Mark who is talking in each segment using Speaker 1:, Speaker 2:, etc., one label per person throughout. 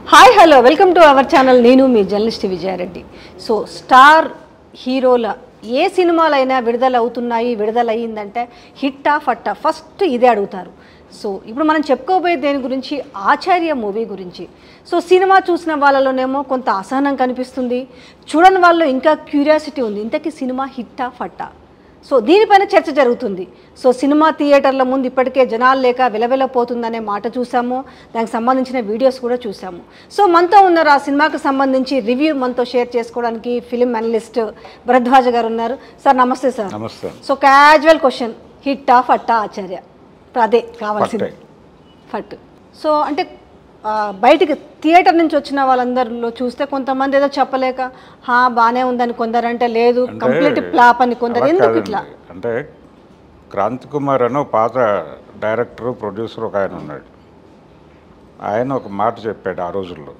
Speaker 1: Hi hello welcome to our channel నేను మీ journalist Vijayareddy so star హీరోల ఏ సినిమాలైనా విడుదల అవుతున్నాయి విడుదల అయ్యిందంటే హిట్టా ఫట్టా ఫస్ట్ ఇదే అడుగుతారు సో ఇప్పుడు మనం చెప్పుకోబోయే దేని గురించి ఆచార్య మూవీ గురించి సో సినిమా చూసిన వాళ్ళలోనేమో కొంత అసహనం కనిపిస్తుంది చూడని వాళ్ళు ఇంకా క్యూరియాసిటీ ఉంది ఇంతకీ సినిమా హిట్టా ఫట్టా సో దీనిపైన చర్చ జరుగుతుంది సో సినిమా థియేటర్ల ముందు ఇప్పటికే జనాలు లేక విలవిలపోతుందనే మాట చూసాము దానికి సంబంధించిన వీడియోస్ కూడా చూసాము సో మనతో ఉన్నారు ఆ సినిమాకి సంబంధించి రివ్యూ మనతో షేర్ చేసుకోవడానికి ఫిలిం అనలిస్ట్ భరద్వాజ గారు ఉన్నారు సార్ నమస్తే సార్
Speaker 2: నమస్తే
Speaker 1: సో క్యాజువల్ క్వశ్చన్ హిట్టా ఫట్టా ఆచార్య ఇప్పుడు అదే కావాల్సింది
Speaker 2: ఫట్టే.
Speaker 1: ఫట్ సో అంటే ఆ, బయటికి థియేటర్ నుంచి వచ్చిన వాళ్ళందరిలో చూస్తే కొంతమంది ఏదో చెప్పలేక హా బాగానే ఉందని కొందరంటే లేదు
Speaker 2: అంటే
Speaker 1: కంప్లీట్ ఫ్లాప్ అని కొందరు
Speaker 2: అలా
Speaker 1: ఎందుకు
Speaker 2: కాదండి.
Speaker 1: ఇట్లా
Speaker 2: అంటే క్రాంతి కుమార్ అని ఒక పాత డైరెక్టర్ ప్రొడ్యూసర్ ఒక ఆయన ఉన్నాడు ఆయన ఒక మాట చెప్పాడు ఆ రోజుల్లో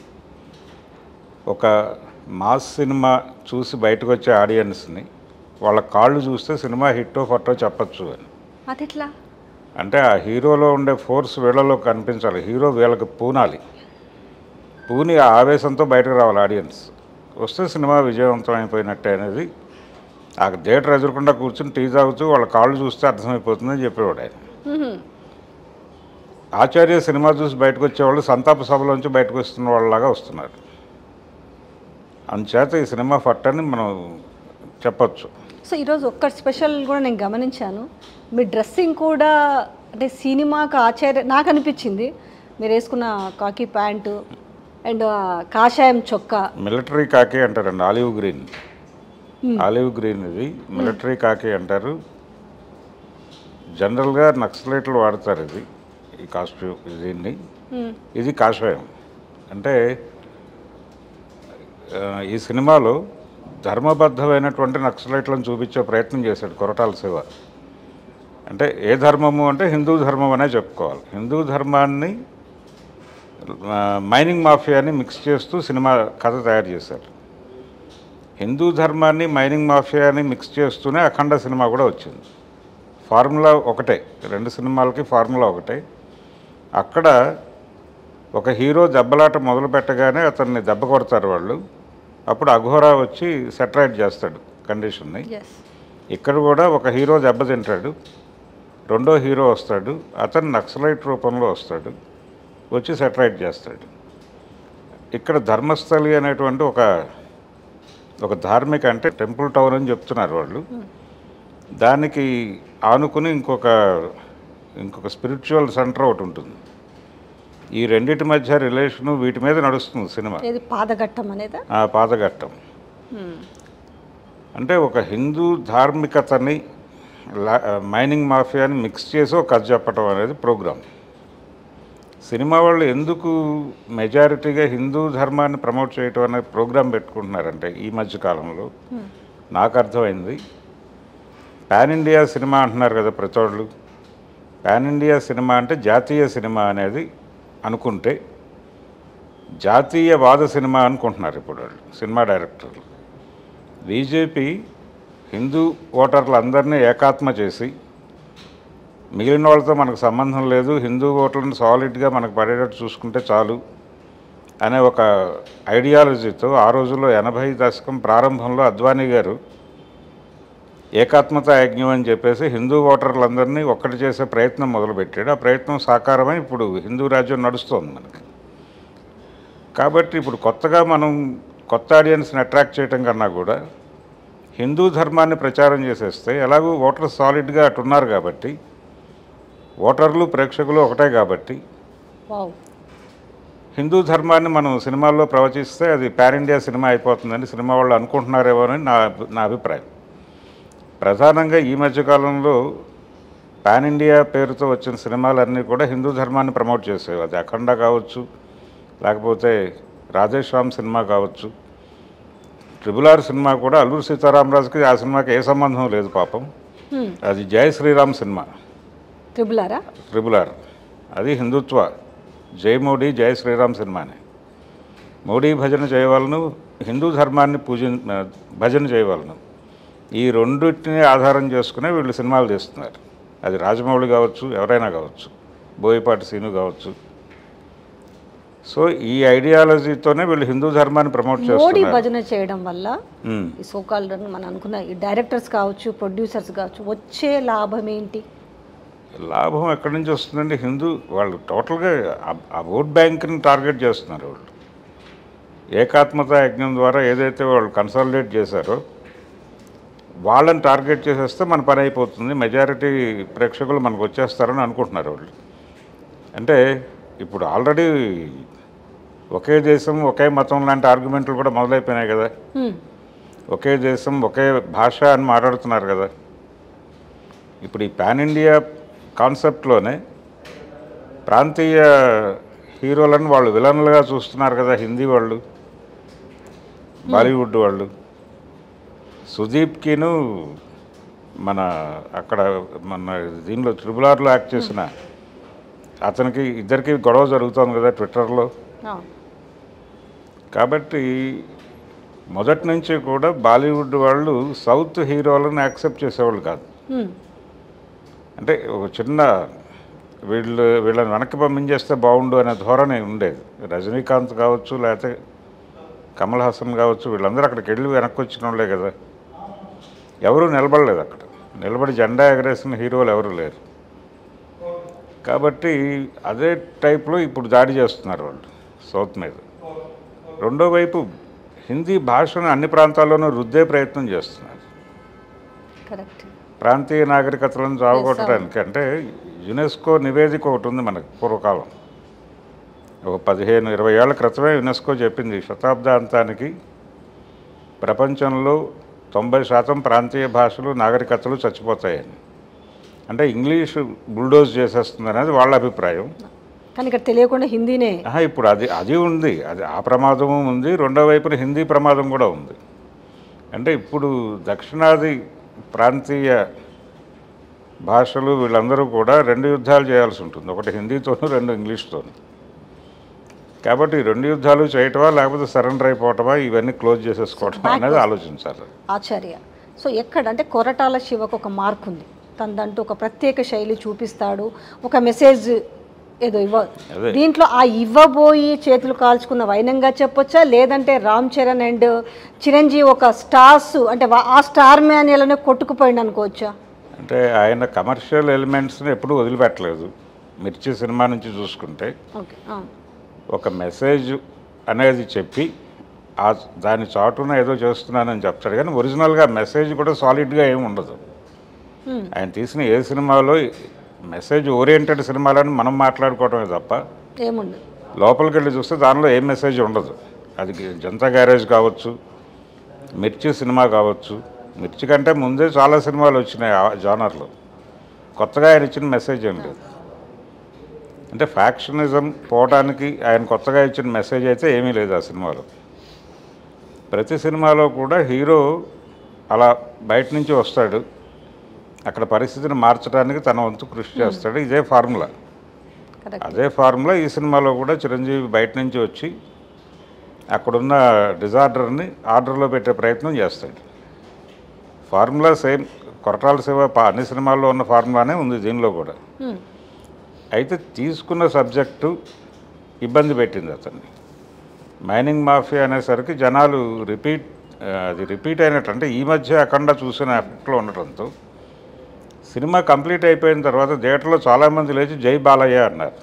Speaker 2: ఒక మాస్ సినిమా చూసి బయటకు వచ్చే ఆడియన్స్ని వాళ్ళ కాళ్ళు చూస్తే సినిమా హిట్టో ఫట్టో చెప్పచ్చు అని
Speaker 1: అది ఎట్లా
Speaker 2: అంటే ఆ హీరోలో ఉండే ఫోర్స్ వీళ్ళలో కనిపించాలి హీరో వీళ్ళకి పూనాలి పూని ఆ ఆవేశంతో బయటకు రావాలి ఆడియన్స్ వస్తే సినిమా విజయవంతం అయిపోయినట్టే అనేది ఆ థియేటర్ ఎదురకుండా కూర్చుని టీ తాగుతూ వాళ్ళ కాళ్ళు చూస్తే అర్థమైపోతుందని చెప్పేవాడు ఆయన
Speaker 1: మ్మ్.
Speaker 2: ఆచార్య సినిమా చూసి బయటకు వచ్చేవాళ్ళు సంతాప సభలోంచి బయటకు వస్తున్న వాళ్ళలాగా వస్తున్నారు అందుచేత ఈ సినిమా ఫట్టని మనం చెప్పొచ్చు
Speaker 1: సో ఈరోజు ఒక్క స్పెషల్ కూడా నేను గమనించాను మీ డ్రెస్సింగ్ కూడా అంటే సినిమాకి ఆచార్య నాకు అనిపించింది మీరు వేసుకున్న కాకి ప్యాంటు అండ్ కాషాయం చొక్కా
Speaker 2: మిలిటరీ కాకి అంటారండి ఆలివ్ గ్రీన్ ఆలివ్ గ్రీన్ ఇది మిలిటరీ కాకి అంటారు జనరల్గా నక్సలైట్లు వాడతారు ఇది ఈ కాస్ట్యూమ్ దీన్ని
Speaker 1: మ్మ్.
Speaker 2: ఇది కాషాయం అంటే ఆ, ఈ సినిమాలో ధర్మబద్ధమైనటువంటి నక్సలైట్లను చూపించే ప్రయత్నం చేశాడు కొరటాల శివ అంటే ఏ ధర్మము అంటే హిందూ ధర్మం అనే చెప్పుకోవాలి హిందూ ధర్మాన్ని ఆ, మైనింగ్ మాఫియాని మిక్స్ చేస్తూ సినిమా కథ తయారు చేశారు హిందూ ధర్మాన్ని మైనింగ్ మాఫియాని మిక్స్ చేస్తూనే అఖండ సినిమా కూడా వచ్చింది ఫార్ములా ఒకటే రెండు సినిమాలకి ఫార్ములా ఒకటే అక్కడ ఒక హీరో దెబ్బలాట మొదలు పెట్టగానే అతన్ని దెబ్బ కొడతారు వాళ్ళు అప్పుడు అఘోరా వచ్చి సెటరైట్ చేస్తాడు కండిషన్ని
Speaker 1: ఎస్
Speaker 2: ఇక్కడ కూడా ఒక హీరో దెబ్బతింటాడు రెండో హీరో వస్తాడు అతను నక్సలైట్ రూపంలో వస్తాడు వచ్చి సెటరైట్ చేస్తాడు ఇక్కడ ధర్మస్థలి అనేటువంటి ఒక ఒక ధార్మిక అంటే టెంపుల్ టౌన్ అని చెప్తున్నారు వాళ్ళు దానికి ఆనుకుని ఇంకొక ఇంకొక స్పిరిచువల్ సెంటర్ ఒకటి ఉంటుంది ఈ రెండిటి మధ్య రిలేషను వీటి మీద నడుస్తుంది సినిమా
Speaker 1: ఏది పాదఘట్టం అనేదా
Speaker 2: ఆ పాతఘట్టం
Speaker 1: మ్మ్.
Speaker 2: అంటే ఒక హిందూ ధార్మికతని లా- మైనింగ్ మాఫియాని మిక్స్ చేసి ఒక కథ చెప్పటం అనేది ప్రోగ్రామ్ సినిమా వాళ్ళు ఎందుకు మెజారిటీగా హిందూ ధర్మాన్ని ప్రమోట్ చేయటం అనే ప్రోగ్రాం పెట్టుకుంటున్నారంటే ఈ మధ్య కాలంలో నాకు అర్థమైంది పాన్ ఇండియా సినిమా అంటున్నారు కదా ప్రతి వాళ్ళు పాన్ ఇండియా సినిమా అంటే జాతీయ సినిమా అనేది అనుకుంటే జాతీయవాద సినిమా అనుకుంటున్నారు ఇప్పుడు వాళ్ళు సినిమా డైరెక్టర్లు బీజేపీ హిందూ ఓటర్లందరినీ ఏకాత్మ చేసి మిగిలిన వాళ్ళతో మనకు సంబంధం లేదు హిందూ ఓట్లను సాలిడ్గా మనకు పడేటట్టు చూసుకుంటే చాలు అనే ఒక ఐడియాలజీతో ఆ రోజుల్లో ఎనభై దశకం ప్రారంభంలో అద్వానీ గారు ఏకాత్మత యజ్ఞం అని చెప్పేసి హిందూ ఓటర్లందరినీ ఒక్కటి చేసే ప్రయత్నం మొదలుపెట్టాడు ఆ ప్రయత్నం సాకారమై ఇప్పుడు హిందూ రాజ్యం నడుస్తోంది మనకి కాబట్టి ఇప్పుడు కొత్తగా మనం కొత్త ఆడియన్స్ని అట్రాక్ట్ చేయటం కన్నా కూడా హిందూ ధర్మాన్ని ప్రచారం చేసేస్తే ఎలాగూ ఓటర్ సాలిడ్గా అటు ఉన్నారు కాబట్టి ఓటర్లు ప్రేక్షకులు ఒకటే కాబట్టి
Speaker 1: వావ్
Speaker 2: హిందూ ధర్మాన్ని మనం సినిమాల్లో ప్రవచిస్తే అది పాన్ ఇండియా సినిమా అయిపోతుందని సినిమా వాళ్ళు అనుకుంటున్నారేమో అని నా నా అభిప్రాయం ప్రధానంగా ఈ మధ్యకాలంలో పాన్ ఇండియా పేరుతో వచ్చిన సినిమాలన్నీ కూడా హిందూ ధర్మాన్ని ప్రమోట్ చేసేవి అది అఖండ కావచ్చు లేకపోతే రాధేశ్యామ్ సినిమా కావచ్చు ట్రిబుల్ ఆర్ సినిమా కూడా అల్లూరు సీతారామరాజుకి ఆ సినిమాకి ఏ సంబంధం లేదు పాపం
Speaker 1: మ్మ్.
Speaker 2: అది జై శ్రీరామ్ సినిమా
Speaker 1: త్రిబులారా
Speaker 2: ట్రిబుల్ ఆర్ అది హిందుత్వ జై మోడీ జై శ్రీరామ్ సినిమానే మోడీ భజన చేయవలను హిందూ ధర్మాన్ని పూజ భజన చేయవలను ఈ రెండింటిని ఆధారం చేసుకునే వీళ్ళు సినిమాలు తీస్తున్నారు అది రాజమౌళి కావచ్చు ఎవరైనా కావచ్చు బోయపాటి సీను కావచ్చు సో ఈ ఐడియాలజీతోనే వీళ్ళు హిందూ ధర్మాన్ని ప్రమోట్
Speaker 1: మోడీ
Speaker 2: చేస్తున్నారు
Speaker 1: భజన చేయడం వల్ల
Speaker 2: ఉమ్.
Speaker 1: ఈ సోకాల్ మనం అనుకున్న ఈ డైరెక్టర్స్ కావచ్చు ప్రొడ్యూసర్స్ కావచ్చు వచ్చే లాభం ఏంటి
Speaker 2: లాభం ఎక్కడి నుంచి వస్తుందండి హిందూ వాళ్ళు టోటల్గా ఆ- ఆ ఓట్ బ్యాంక్ని టార్గెట్ చేస్తున్నారు వాళ్ళు ఏకాత్మత యజ్ఞం ద్వారా ఏదైతే వాళ్ళు కన్సాలిడేట్ చేశారో వాళ్ళని టార్గెట్ చేసేస్తే మన పని అయిపోతుంది మెజారిటీ ప్రేక్షకులు మనకు వచ్చేస్తారని అనుకుంటున్నారు వాళ్ళు అంటే ఇప్పుడు ఆల్రెడీ ఒకే దేశం ఒకే మతం లాంటి ఆర్గ్యుమెంట్లు కూడా మొదలైపోయినాయి కదా
Speaker 1: హ్మ్.
Speaker 2: ఒకే దేశం ఒకే భాష అని మాట్లాడుతున్నారు కదా ఇప్పుడు ఈ పాన్ ఇండియా కాన్సెప్ట్లోనే ప్రాంతీయ హీరోలను వాళ్ళు విలన్లుగా చూస్తున్నారు కదా హిందీ వాళ్ళు బాలీవుడ్ వాళ్ళు సుదీప్కిను మన అక్కడ మన దీనిలో ట్రిపుల్ ఆర్లో యాక్ట్ చేసిన అతనికి ఇద్దరికి గొడవ జరుగుతోంది కదా ట్విట్టర్లో
Speaker 1: ఆ.
Speaker 2: కాబట్టి మొదటి నుంచి కూడా బాలీవుడ్ వాళ్ళు సౌత్ హీరోలను యాక్సెప్ట్ చేసేవాళ్ళు కాదు
Speaker 1: హ్మ్.
Speaker 2: అంటే ఒక చిన్న వీళ్ళు వీళ్ళని వెనక్కి పంపించేస్తే బాగుండు అనే ధోరణి ఉండేది రజనీకాంత్ కావచ్చు లేకపోతే కమల్ హాసన్ కావచ్చు వీళ్ళందరూ అక్కడికి వెళ్ళి వెనక్కి వచ్చిన వాళ్ళే కదా ఎవరూ నిలబడలేదు అక్కడ నిలబడి జెండా ఎగరేసిన హీరోలు ఎవరు లేరు కాబట్టి అదే టైప్లో ఇప్పుడు దాడి చేస్తున్నారు వాళ్ళు సౌత్ మీద రెండో వైపు హిందీ భాషను అన్ని ప్రాంతాల్లోనూ రుద్దే ప్రయత్నం చేస్తున్నారు
Speaker 1: కరెక్ట్
Speaker 2: ప్రాంతీయ నాగరికతలను చావగొట్టడానికి అంటే యునెస్కో నివేదిక ఒకటి ఉంది మనకు పూర్వకాలం ఒక పదిహేను ఇరవై ఏళ్ల క్రితమే యునెస్కో చెప్పింది శతాబ్దాంతానికి ప్రపంచంలో తొంభై శాతం ప్రాంతీయ భాషలు నాగరికతలు చచ్చిపోతాయని అంటే ఇంగ్లీషు బుల్డోజ్ చేసేస్తుంది అనేది వాళ్ళ అభిప్రాయం
Speaker 1: కానీ ఇక్కడ తెలియకుండా హిందీనే
Speaker 2: ఆహా, ఇప్పుడు అది అది ఉంది అది ఆ ప్రమాదము ఉంది రెండో వైపున హిందీ ప్రమాదం కూడా ఉంది అంటే ఇప్పుడు దక్షిణాది ప్రాంతీయ భాషలు వీళ్ళందరూ కూడా రెండు యుద్ధాలు చేయాల్సి ఉంటుంది ఒకటి హిందీతోనూ రెండు ఇంగ్లీష్తోనూ కాబట్టి ఈ రెండు యుద్ధాలు చేయటమా లేకపోతే సరెండర్ అయిపోవటమా ఇవన్నీ క్లోజ్ చేసేసుకోవటమా అనేది ఆలోచించాలి
Speaker 1: ఆచార్య సో ఎక్కడ అంటే కొరటాల శివకు ఒక మార్క్ ఉంది తనదంటూ ఒక ప్రత్యేక శైలి చూపిస్తాడు ఒక మెసేజ్ ఏదో ఇవ్వ
Speaker 2: అదే.
Speaker 1: దీంట్లో ఆ ఇవ్వబోయి చేతులు కాల్చుకున్న వైనంగా చెప్పొచ్చా లేదంటే రామ్ చరణ్ అండ్ చిరంజీవి ఒక స్టార్స్ అంటే వా- ఆ స్టార్ మ్యాన్యలనే కొట్టుకుపోయింది అనుకోవచ్చా
Speaker 2: అంటే ఆయన కమర్షియల్ ఎలిమెంట్స్ని ఎప్పుడూ వదిలిపెట్టలేదు మిర్చి సినిమా నుంచి చూసుకుంటే
Speaker 1: ఓకే
Speaker 2: ఒక మెసేజ్ అనేది చెప్పి ఆ దాని చాటున ఏదో చేస్తున్నానని చెప్తాడు కానీ ఒరిజినల్గా మెసేజ్ కూడా సాలిడ్గా ఏమి ఉండదు ఆయన తీసిన ఏ సినిమాలో మెసేజ్ ఓరియంటెడ్ సినిమాలని మనం మాట్లాడుకోవటమే తప్ప
Speaker 1: ఏముండదు
Speaker 2: లోపలికి వెళ్ళి చూస్తే దానిలో ఏం మెసేజ్ ఉండదు అది జనతా గ్యారేజ్ కావచ్చు మిర్చి సినిమా కావచ్చు మిర్చి కంటే ముందే చాలా సినిమాలు వచ్చినాయి ఆ జానర్లో కొత్తగా ఆయన ఇచ్చిన మెసేజ్ ఏం లేదు అంటే ఫ్యాక్షనిజం పోవడానికి ఆయన కొత్తగా ఇచ్చిన మెసేజ్ అయితే ఏమీ లేదు ఆ సినిమాలో ప్రతి సినిమాలో కూడా హీరో అలా బయట నుంచి వస్తాడు అక్కడ పరిస్థితిని మార్చడానికి తన వంతు కృషి చేస్తాడు ఇదే ఫార్ములా
Speaker 1: కరెక్ట్
Speaker 2: అదే ఫార్ములా ఈ సినిమాలో కూడా చిరంజీవి బయట నుంచి వచ్చి అక్కడున్న డిజార్డర్ని ఆర్డర్లో పెట్టే ప్రయత్నం చేస్తాడు ఫార్ములా సేమ్ కొరటాల సేవ పా- అన్ని సినిమాల్లో ఉన్న ఫార్ములానే ఉంది దీనిలో కూడా అయితే తీసుకున్న సబ్జెక్టు ఇబ్బంది పెట్టింది అతన్ని మైనింగ్ మాఫియా అనేసరికి జనాలు రిపీట్ ఆ, అది రిపీట్ అయినట్టు అంటే ఈ మధ్య అఖండ చూసిన ఎఫెక్ట్లో ఉండటంతో సినిమా కంప్లీట్ అయిపోయిన తర్వాత థియేటర్లో చాలామంది లేచి జై బాలయ్య అన్నారు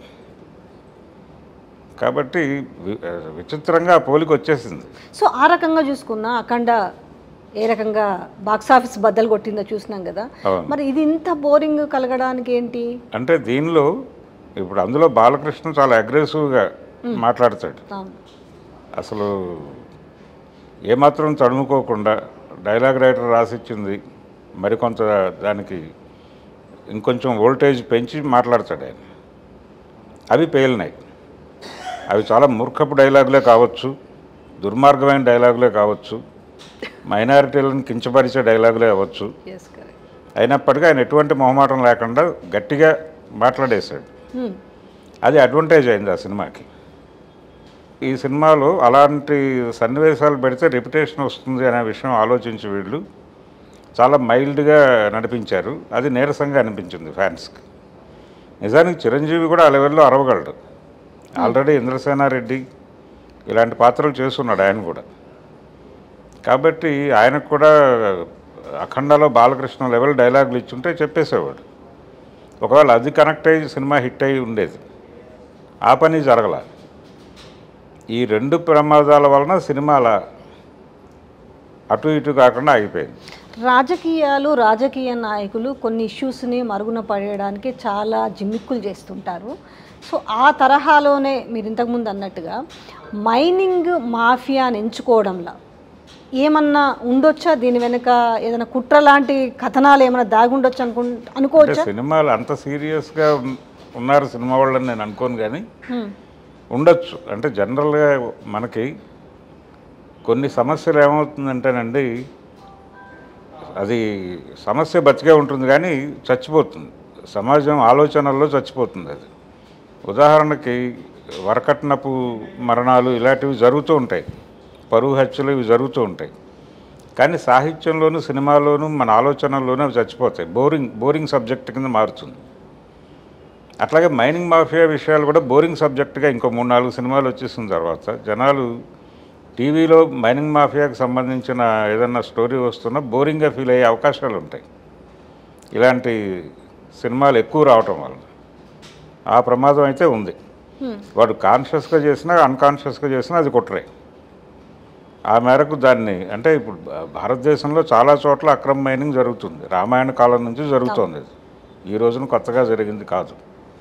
Speaker 2: కాబట్టి వి- ఆ, విచిత్రంగా ఆ పోలిక వచ్చేసింది
Speaker 1: సో ఆ రకంగా చూసుకున్నా అఖండ ఏ రకంగా బాక్స్ ఆఫీస్ బద్దలు కొట్టిందో చూసినాం కదా
Speaker 2: అవును.
Speaker 1: మరి ఇది ఇంత బోరింగ్ కలగడానికి ఏంటి
Speaker 2: అంటే దీనిలో ఇప్పుడు అందులో బాలకృష్ణ చాలా అగ్రెసివ్గా మాట్లాడతాడు
Speaker 1: అవును.
Speaker 2: అసలు ఏమాత్రం తడుముకోకుండా డైలాగ్ రైటర్ రాసిచ్చింది మరికొంత దానికి ఇంకొంచెం వోల్టేజ్ పెంచి మాట్లాడతాడు ఆయన అవి పేలినాయి అవి చాలా మూర్ఖపు డైలాగులే కావచ్చు దుర్మార్గమైన డైలాగులే కావచ్చు మైనారిటీలను కించపరిచే డైలాగులే అవ్వచ్చు
Speaker 1: Yes, correct.
Speaker 2: అయినప్పటికీ ఆయన ఎటువంటి మొహమాటం లేకుండా గట్టిగా మాట్లాడేశాడు
Speaker 1: Hmm.
Speaker 2: అది అడ్వాంటేజ్ అయింది ఆ సినిమాకి ఈ సినిమాలో అలాంటి సన్నివేశాలు పెడితే రెప్యుటేషన్ వస్తుంది అనే విషయం ఆలోచించి వీళ్ళు చాలా మైల్డ్గా నడిపించారు అది నీరసంగా అనిపించింది ఫ్యాన్స్కి నిజానికి చిరంజీవి కూడా ఆ లెవెల్లో అరవగలడు ఆల్రెడీ ఇంద్రసేనారెడ్డి ఇలాంటి పాత్రలు చేస్తున్నాడు ఆయన కూడా కాబట్టి ఆయనకు కూడా అఖండలో బాలకృష్ణ లెవెల్ డైలాగులు ఇచ్చుంటే చెప్పేసేవాడు ఒకవేళ అది కనెక్ట్ అయ్యి సినిమా హిట్ అయ్యి ఉండేది ఆ పని జరగల ఈ రెండు ప్రమాదాల వలన సినిమా అలా అటు ఇటు కాకుండా ఆగిపోయింది
Speaker 1: రాజకీయాలు రాజకీయ నాయకులు కొన్ని ఇష్యూస్ని మరుగున పడేయడానికి చాలా జిమ్మిక్కులు చేస్తుంటారు సో ఆ తరహాలోనే మీరు ఇంతకుముందు అన్నట్టుగా మైనింగ్ మాఫియాని ఎంచుకోవడంలో ఏమన్నా ఉండొచ్చా దీని వెనుక ఏదైనా కుట్ర లాంటి కథనాలు ఏమైనా దాగుండొచ్చు అనుకు
Speaker 2: అంటే
Speaker 1: అనుకోవచ్చా
Speaker 2: సినిమాలు అంత సీరియస్గా ఉన్- ఉన్నారు సినిమా వాళ్ళని నేను అనుకోను కానీ
Speaker 1: హ్మ్.
Speaker 2: ఉండొచ్చు అంటే జనరల్గా మనకి కొన్ని సమస్యలు ఏమవుతుందంటేనండి అది సమస్య బతికే ఉంటుంది కానీ చచ్చిపోతుంది సమాజం ఆలోచనల్లో చచ్చిపోతుంది అది ఉదాహరణకి వరకట్నపు మరణాలు ఇలాంటివి జరుగుతూ ఉంటాయి పరువు హత్యలు ఇవి జరుగుతూ ఉంటాయి కానీ సాహిత్యంలోనూ సినిమాలోనూ మన ఆలోచనల్లోనూ అవి చచ్చిపోతాయి బోరింగ్ బోరింగ్ సబ్జెక్ట్ కింద మారుతుంది అట్లాగే మైనింగ్ మాఫియా విషయాలు కూడా బోరింగ్ సబ్జెక్ట్గా ఇంకో మూడు నాలుగు సినిమాలు వచ్చేసిన తర్వాత జనాలు టీవీలో మైనింగ్ మాఫియాకి సంబంధించిన ఏదన్నా స్టోరీ వస్తున్నా బోరింగ్గా ఫీల్ అయ్యే అవకాశాలు ఉంటాయి ఇలాంటి సినిమాలు ఎక్కువ రావటం వలన ఆ ప్రమాదం అయితే ఉంది
Speaker 1: హ్మ్.
Speaker 2: వాడు కాన్షియస్గా చేసినా అన్కాన్షియస్గా చేసినా అది కుట్రే ఆ మేరకు దాన్ని అంటే ఇప్పుడు భా- భారతదేశంలో చాలా చోట్ల అక్రమ మైనింగ్ జరుగుతుంది రామాయణ కాలం నుంచి జరుగుతోంది ఇది ఈ రోజున కొత్తగా జరిగింది కాదు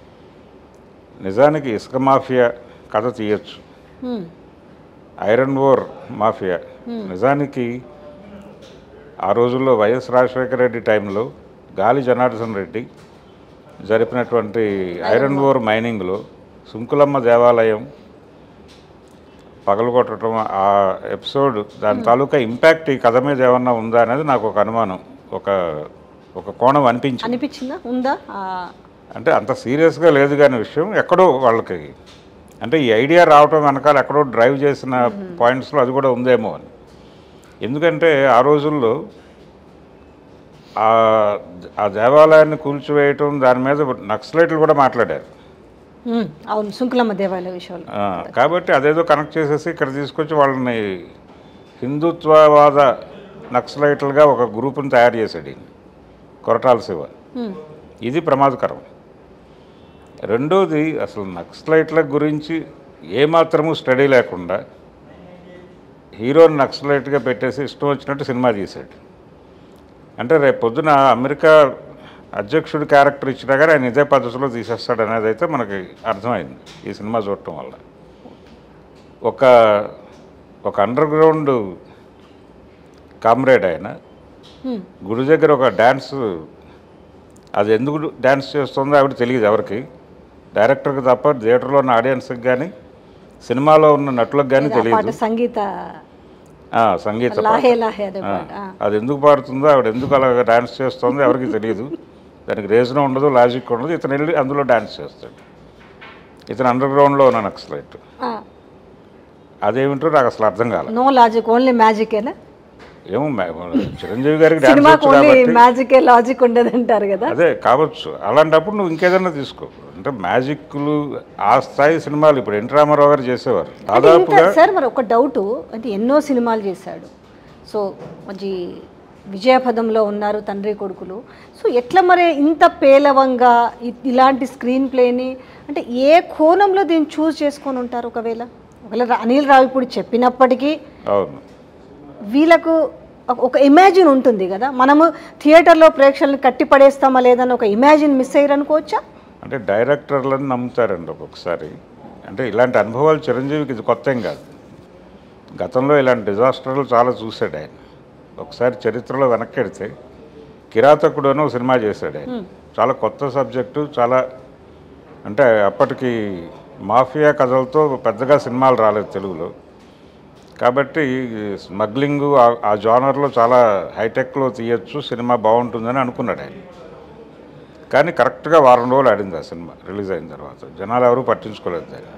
Speaker 2: నిజానికి ఇసుక మాఫియా కథ తీయచ్చు
Speaker 1: హ్మ్.
Speaker 2: ఐరన్ ఓర్ మాఫియా నిజానికి ఆ రోజుల్లో వైఎస్ రాజశేఖర రెడ్డి టైంలో గాలి జనార్దన్ రెడ్డి జరిపినటువంటి ఐరన్ ఓర్ మైనింగ్లో సుంకులమ్మ దేవాలయం పగలగొట్టడం ఆ ఎపిసోడ్ దాని తాలూకా ఇంపాక్ట్ ఈ కథ మీద ఏమన్నా ఉందా అనేది నాకు ఒక అనుమానం ఒక ఒక కోణం అనిపించింది
Speaker 1: అనిపించిందా ఉందా ఆ,
Speaker 2: అంటే అంత సీరియస్గా లేదు కానీ విషయం ఎక్కడో వాళ్ళకి అంటే ఈ ఐడియా రావటం వెనకాల ఎక్కడో డ్రైవ్ చేసిన పాయింట్స్లో అది కూడా ఉందేమో అని ఎందుకంటే ఆ రోజుల్లో ఆ ఆ దేవాలయాన్ని కూల్చివేయటం దాని మీద నక్సలైట్లు కూడా మాట్లాడారు
Speaker 1: హ్మ్. అవును సుంకులమ్మ దేవాలయ విషయంలో
Speaker 2: ఆ, కాబట్టి అదేదో కనెక్ట్ చేసేసి ఇక్కడ తీసుకొచ్చి వాళ్ళని హిందుత్వవాద నక్సలైట్లుగా ఒక గ్రూపుని తయారు చేశాడు ఈయన కొరటాల శివ
Speaker 1: హ్మ్.
Speaker 2: ఇది ప్రమాదకరం రెండోది అసలు నక్సలైట్ల గురించి ఏమాత్రము స్టడీ లేకుండా హీరోని నక్సలైట్గా పెట్టేసి ఇష్టం వచ్చినట్టు సినిమా తీశాడు అంటే రేపు పొద్దున అమెరికా అధ్యక్షుడి క్యారెక్టర్ ఇచ్చినా కానీ ఆయన ఇదే పద్ధతిలో తీసేస్తాడు అనేది అయితే మనకి అర్థమైంది ఈ సినిమా చూడటం వల్ల ఒక ఒక అండర్ గ్రౌండ్ కామ్రేడ్ ఆయన
Speaker 1: హ్మ్.
Speaker 2: గుడి దగ్గర ఒక డ్యాన్స్ అది ఎందుకు డ్యాన్స్ చేస్తుందో ఆవిడ తెలియదు ఎవరికి డైరెక్టర్కి తప్ప థియేటర్లో ఉన్న ఆడియన్స్కి కానీ సినిమాలో ఉన్న నటులకు కానీ
Speaker 1: ఆ పాట
Speaker 2: తెలియదు
Speaker 1: సంగీత
Speaker 2: ఆ, సంగీత పాట.
Speaker 1: లాహే లాహే అదే
Speaker 2: ఆ,
Speaker 1: పాట ఆ.
Speaker 2: అది ఎందుకు పాడుతుందో ఆవిడ ఎందుకు అలా డాన్స్ చేస్తుందో ఎవరికి తెలియదు దానికి రీజన్ ఉండదు లాజిక్ ఉండదు ఇతను వెళ్ళి అందులో డాన్స్ చేస్తాడు ఇతను అండర్ గ్రౌండ్లో ఉన్న నక్సలైట్
Speaker 1: ఆ.
Speaker 2: అదేమిటో నాకు అసలు అర్థం కాలేదు
Speaker 1: నో లాజిక్ ఓన్లీ మ్యాజికేనా
Speaker 2: ఏమో మే- చిరంజీవి గారికి డాన్స్
Speaker 1: సినిమాకి
Speaker 2: వచ్చు
Speaker 1: ఓన్లీ
Speaker 2: కాబట్టి
Speaker 1: మ్యాజికే లాజిక్ ఉండదు అంటారు కదా
Speaker 2: అదే కావచ్చు అలాంటప్పుడు నువ్వు ఇంకేదన్నా తీసుకో అంటే మ్యాజిక్లు ఆ స్థాయి సినిమాలు ఇప్పుడు ఎన్టీ రామారావు గారు చేసేవారు
Speaker 1: అంటే
Speaker 2: దాదాపుగా
Speaker 1: ఇంకా సార్ మరి ఒక డౌట్ అంటే ఎన్నో సినిమాలు చేశాడు సో మంచి విజయపదంలో ఉన్నారు తండ్రి కొడుకులు సో ఎట్లా మరి ఇంత పేలవంగా ఇ- ఇలాంటి స్క్రీన్ ప్లేని అంటే ఏ కోణంలో దీన్ని చూస్ చేసుకొని ఉంటారు ఒకవేళ ఒకవేళ రా- అనిల్ రావిపూడి చెప్పినప్పటికీ
Speaker 2: అవును
Speaker 1: వీళ్ళకు ఒక- ఒక ఇమాజిన్ ఉంటుంది కదా మనము థియేటర్లో ప్రేక్షకులను కట్టి పడేస్తామా లేదని ఒక ఇమాజిన్ మిస్ అయ్యారు అనుకోవచ్చా
Speaker 2: అంటే డైరెక్టర్లను నమ్ముతారండి ఒక్కొక్కసారి అంటే ఇలాంటి అనుభవాలు చిరంజీవికి ఇది కొత్త ఏం కాదు గతంలో ఇలాంటి డిజాస్టర్లు చాలా చూశాడు ఆయన ఒకసారి చరిత్రలో వెనక్కి వెడితే కిరాతకుడు అని ఒక సినిమా చేశాడు ఆయన చాలా కొత్త సబ్జెక్టు చాలా అంటే అప్పటికి మాఫియా కథలతో పెద్దగా సినిమాలు రాలేదు తెలుగులో కాబట్టి స్మగ్లింగ్ ఆ- ఆ జానర్లో చాలా హైటెక్లో తీయచ్చు సినిమా బాగుంటుందని అనుకున్నాడు ఆయన కానీ కరెక్ట్గా వారం రోజులు ఆడింది ఆ సినిమా రిలీజ్ అయిన తర్వాత జనాలు ఎవరు పట్టించుకోలేదు దాన్ని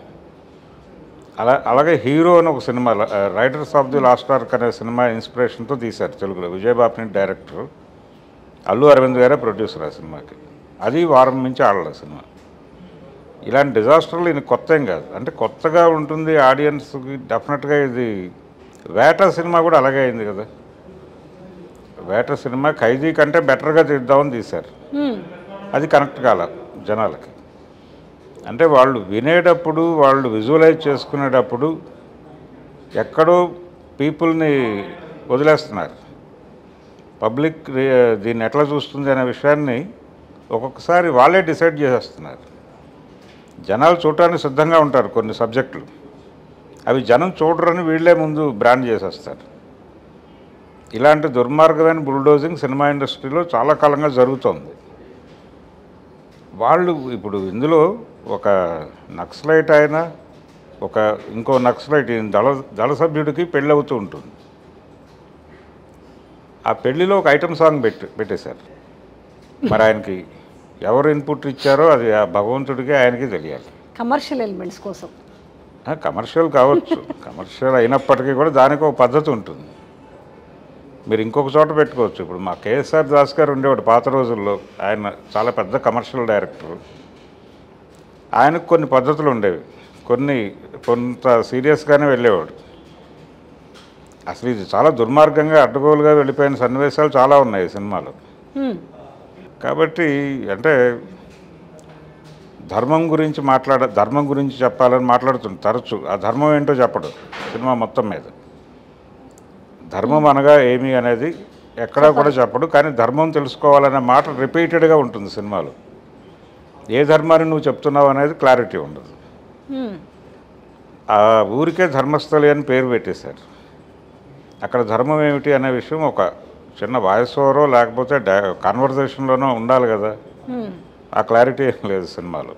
Speaker 2: అలా అలాగే హీరో అని ఒక cinema raiders of the lost ark అనే సినిమా ఇన్స్పిరేషన్తో తీశారు తెలుగులో విజయబాబుని డైరెక్టర్ అల్లు అరవింద్ గారే ప్రొడ్యూసర్ ఆ సినిమాకి అది వారం నుంచి ఆడలేదు సినిమా ఇలాంటి డిజాస్టర్లు ఇది కొత్త ఏం కాదు అంటే కొత్తగా ఉంటుంది ఆడియన్స్కి డెఫినెట్గా ఇది వేట సినిమా కూడా అలాగే అయింది కదా వేట సినిమా ఖైదీ కంటే బెటర్గా తీద్దామని తీశారు
Speaker 1: హ్మ్.
Speaker 2: అది కనెక్ట్ కాల జనాలకి అంటే వాళ్ళు వినేటప్పుడు వాళ్ళు విజువలైజ్ చేసుకునేటప్పుడు ఎక్కడో పీపుల్ని వదిలేస్తున్నారు పబ్లిక్ రి- దీన్ని ఎట్లా చూస్తుంది అనే విషయాన్ని ఒక్కొక్కసారి వాళ్ళే డిసైడ్ చేసేస్తున్నారు జనాలు చూడటానికి సిద్ధంగా ఉంటారు కొన్ని సబ్జెక్టులు అవి జనం చూడరని వీళ్ళే ముందు బ్రాండ్ చేసేస్తారు ఇలాంటి దుర్మార్గమైన బుల్డోజింగ్ సినిమా ఇండస్ట్రీలో చాలా కాలంగా జరుగుతోంది వాళ్ళు ఇప్పుడు ఇందులో ఒక నక్సలైట్ అయినా ఒక ఇంకో నక్సలైట్ ఈ దళ దళ సభ్యుడికి పెళ్ళి అవుతూ ఉంటుంది ఆ పెళ్లిలో ఒక ఐటమ్ సాంగ్ పెట్టి పెట్టేశారు మరి ఆయనకి ఎవరు ఇన్పుట్ ఇచ్చారో అది ఆ భగవంతుడికి ఆయనకి తెలియాలి
Speaker 1: కమర్షియల్ ఎలిమెంట్స్ కోసం
Speaker 2: ఆ, కమర్షియల్ కావచ్చు కమర్షియల్ అయినప్పటికీ కూడా దానికి ఒక పద్ధతి ఉంటుంది మీరు ఇంకొక చోట పెట్టుకోవచ్చు ఇప్పుడు మా కేఎస్ఆర్ దాస్ గారు ఉండేవాడు పాత రోజుల్లో ఆయన చాలా పెద్ద కమర్షియల్ డైరెక్టర్ ఆయనకు కొన్ని పద్ధతులు ఉండేవి కొన్ని కొంత సీరియస్గానే వెళ్ళేవాడు అసలు ఇది చాలా దుర్మార్గంగా అడ్డగోలుగా వెళ్ళిపోయిన సన్నివేశాలు చాలా ఉన్నాయి ఈ సినిమాలో
Speaker 1: హ్మ్.
Speaker 2: కాబట్టి అంటే ధర్మం గురించి మాట్లాడ ధర్మం గురించి చెప్పాలని మాట్లాడుతుంది తరచు ఆ ధర్మం ఏంటో చెప్పడు సినిమా మొత్తం మీద ధర్మం అనగా ఏమి అనేది ఎక్కడా కూడా చెప్పడు కానీ ధర్మం తెలుసుకోవాలనే మాట రిపీటెడ్గా ఉంటుంది సినిమాలో ఏ ధర్మాన్ని నువ్వు చెప్తున్నావు అనేది క్లారిటీ ఉండదు
Speaker 1: హ్మ్.
Speaker 2: ఆ ఊరికే ధర్మస్థలి అని పేరు పెట్టేశారు అక్కడ ధర్మం ఏమిటి అనే విషయం ఒక చిన్న వాయిస్ ఓవరో లేకపోతే డా కాన్వర్జేషన్లోనో ఉండాలి కదా
Speaker 1: హ్మ్.
Speaker 2: ఆ క్లారిటీ ఏం లేదు సినిమాలో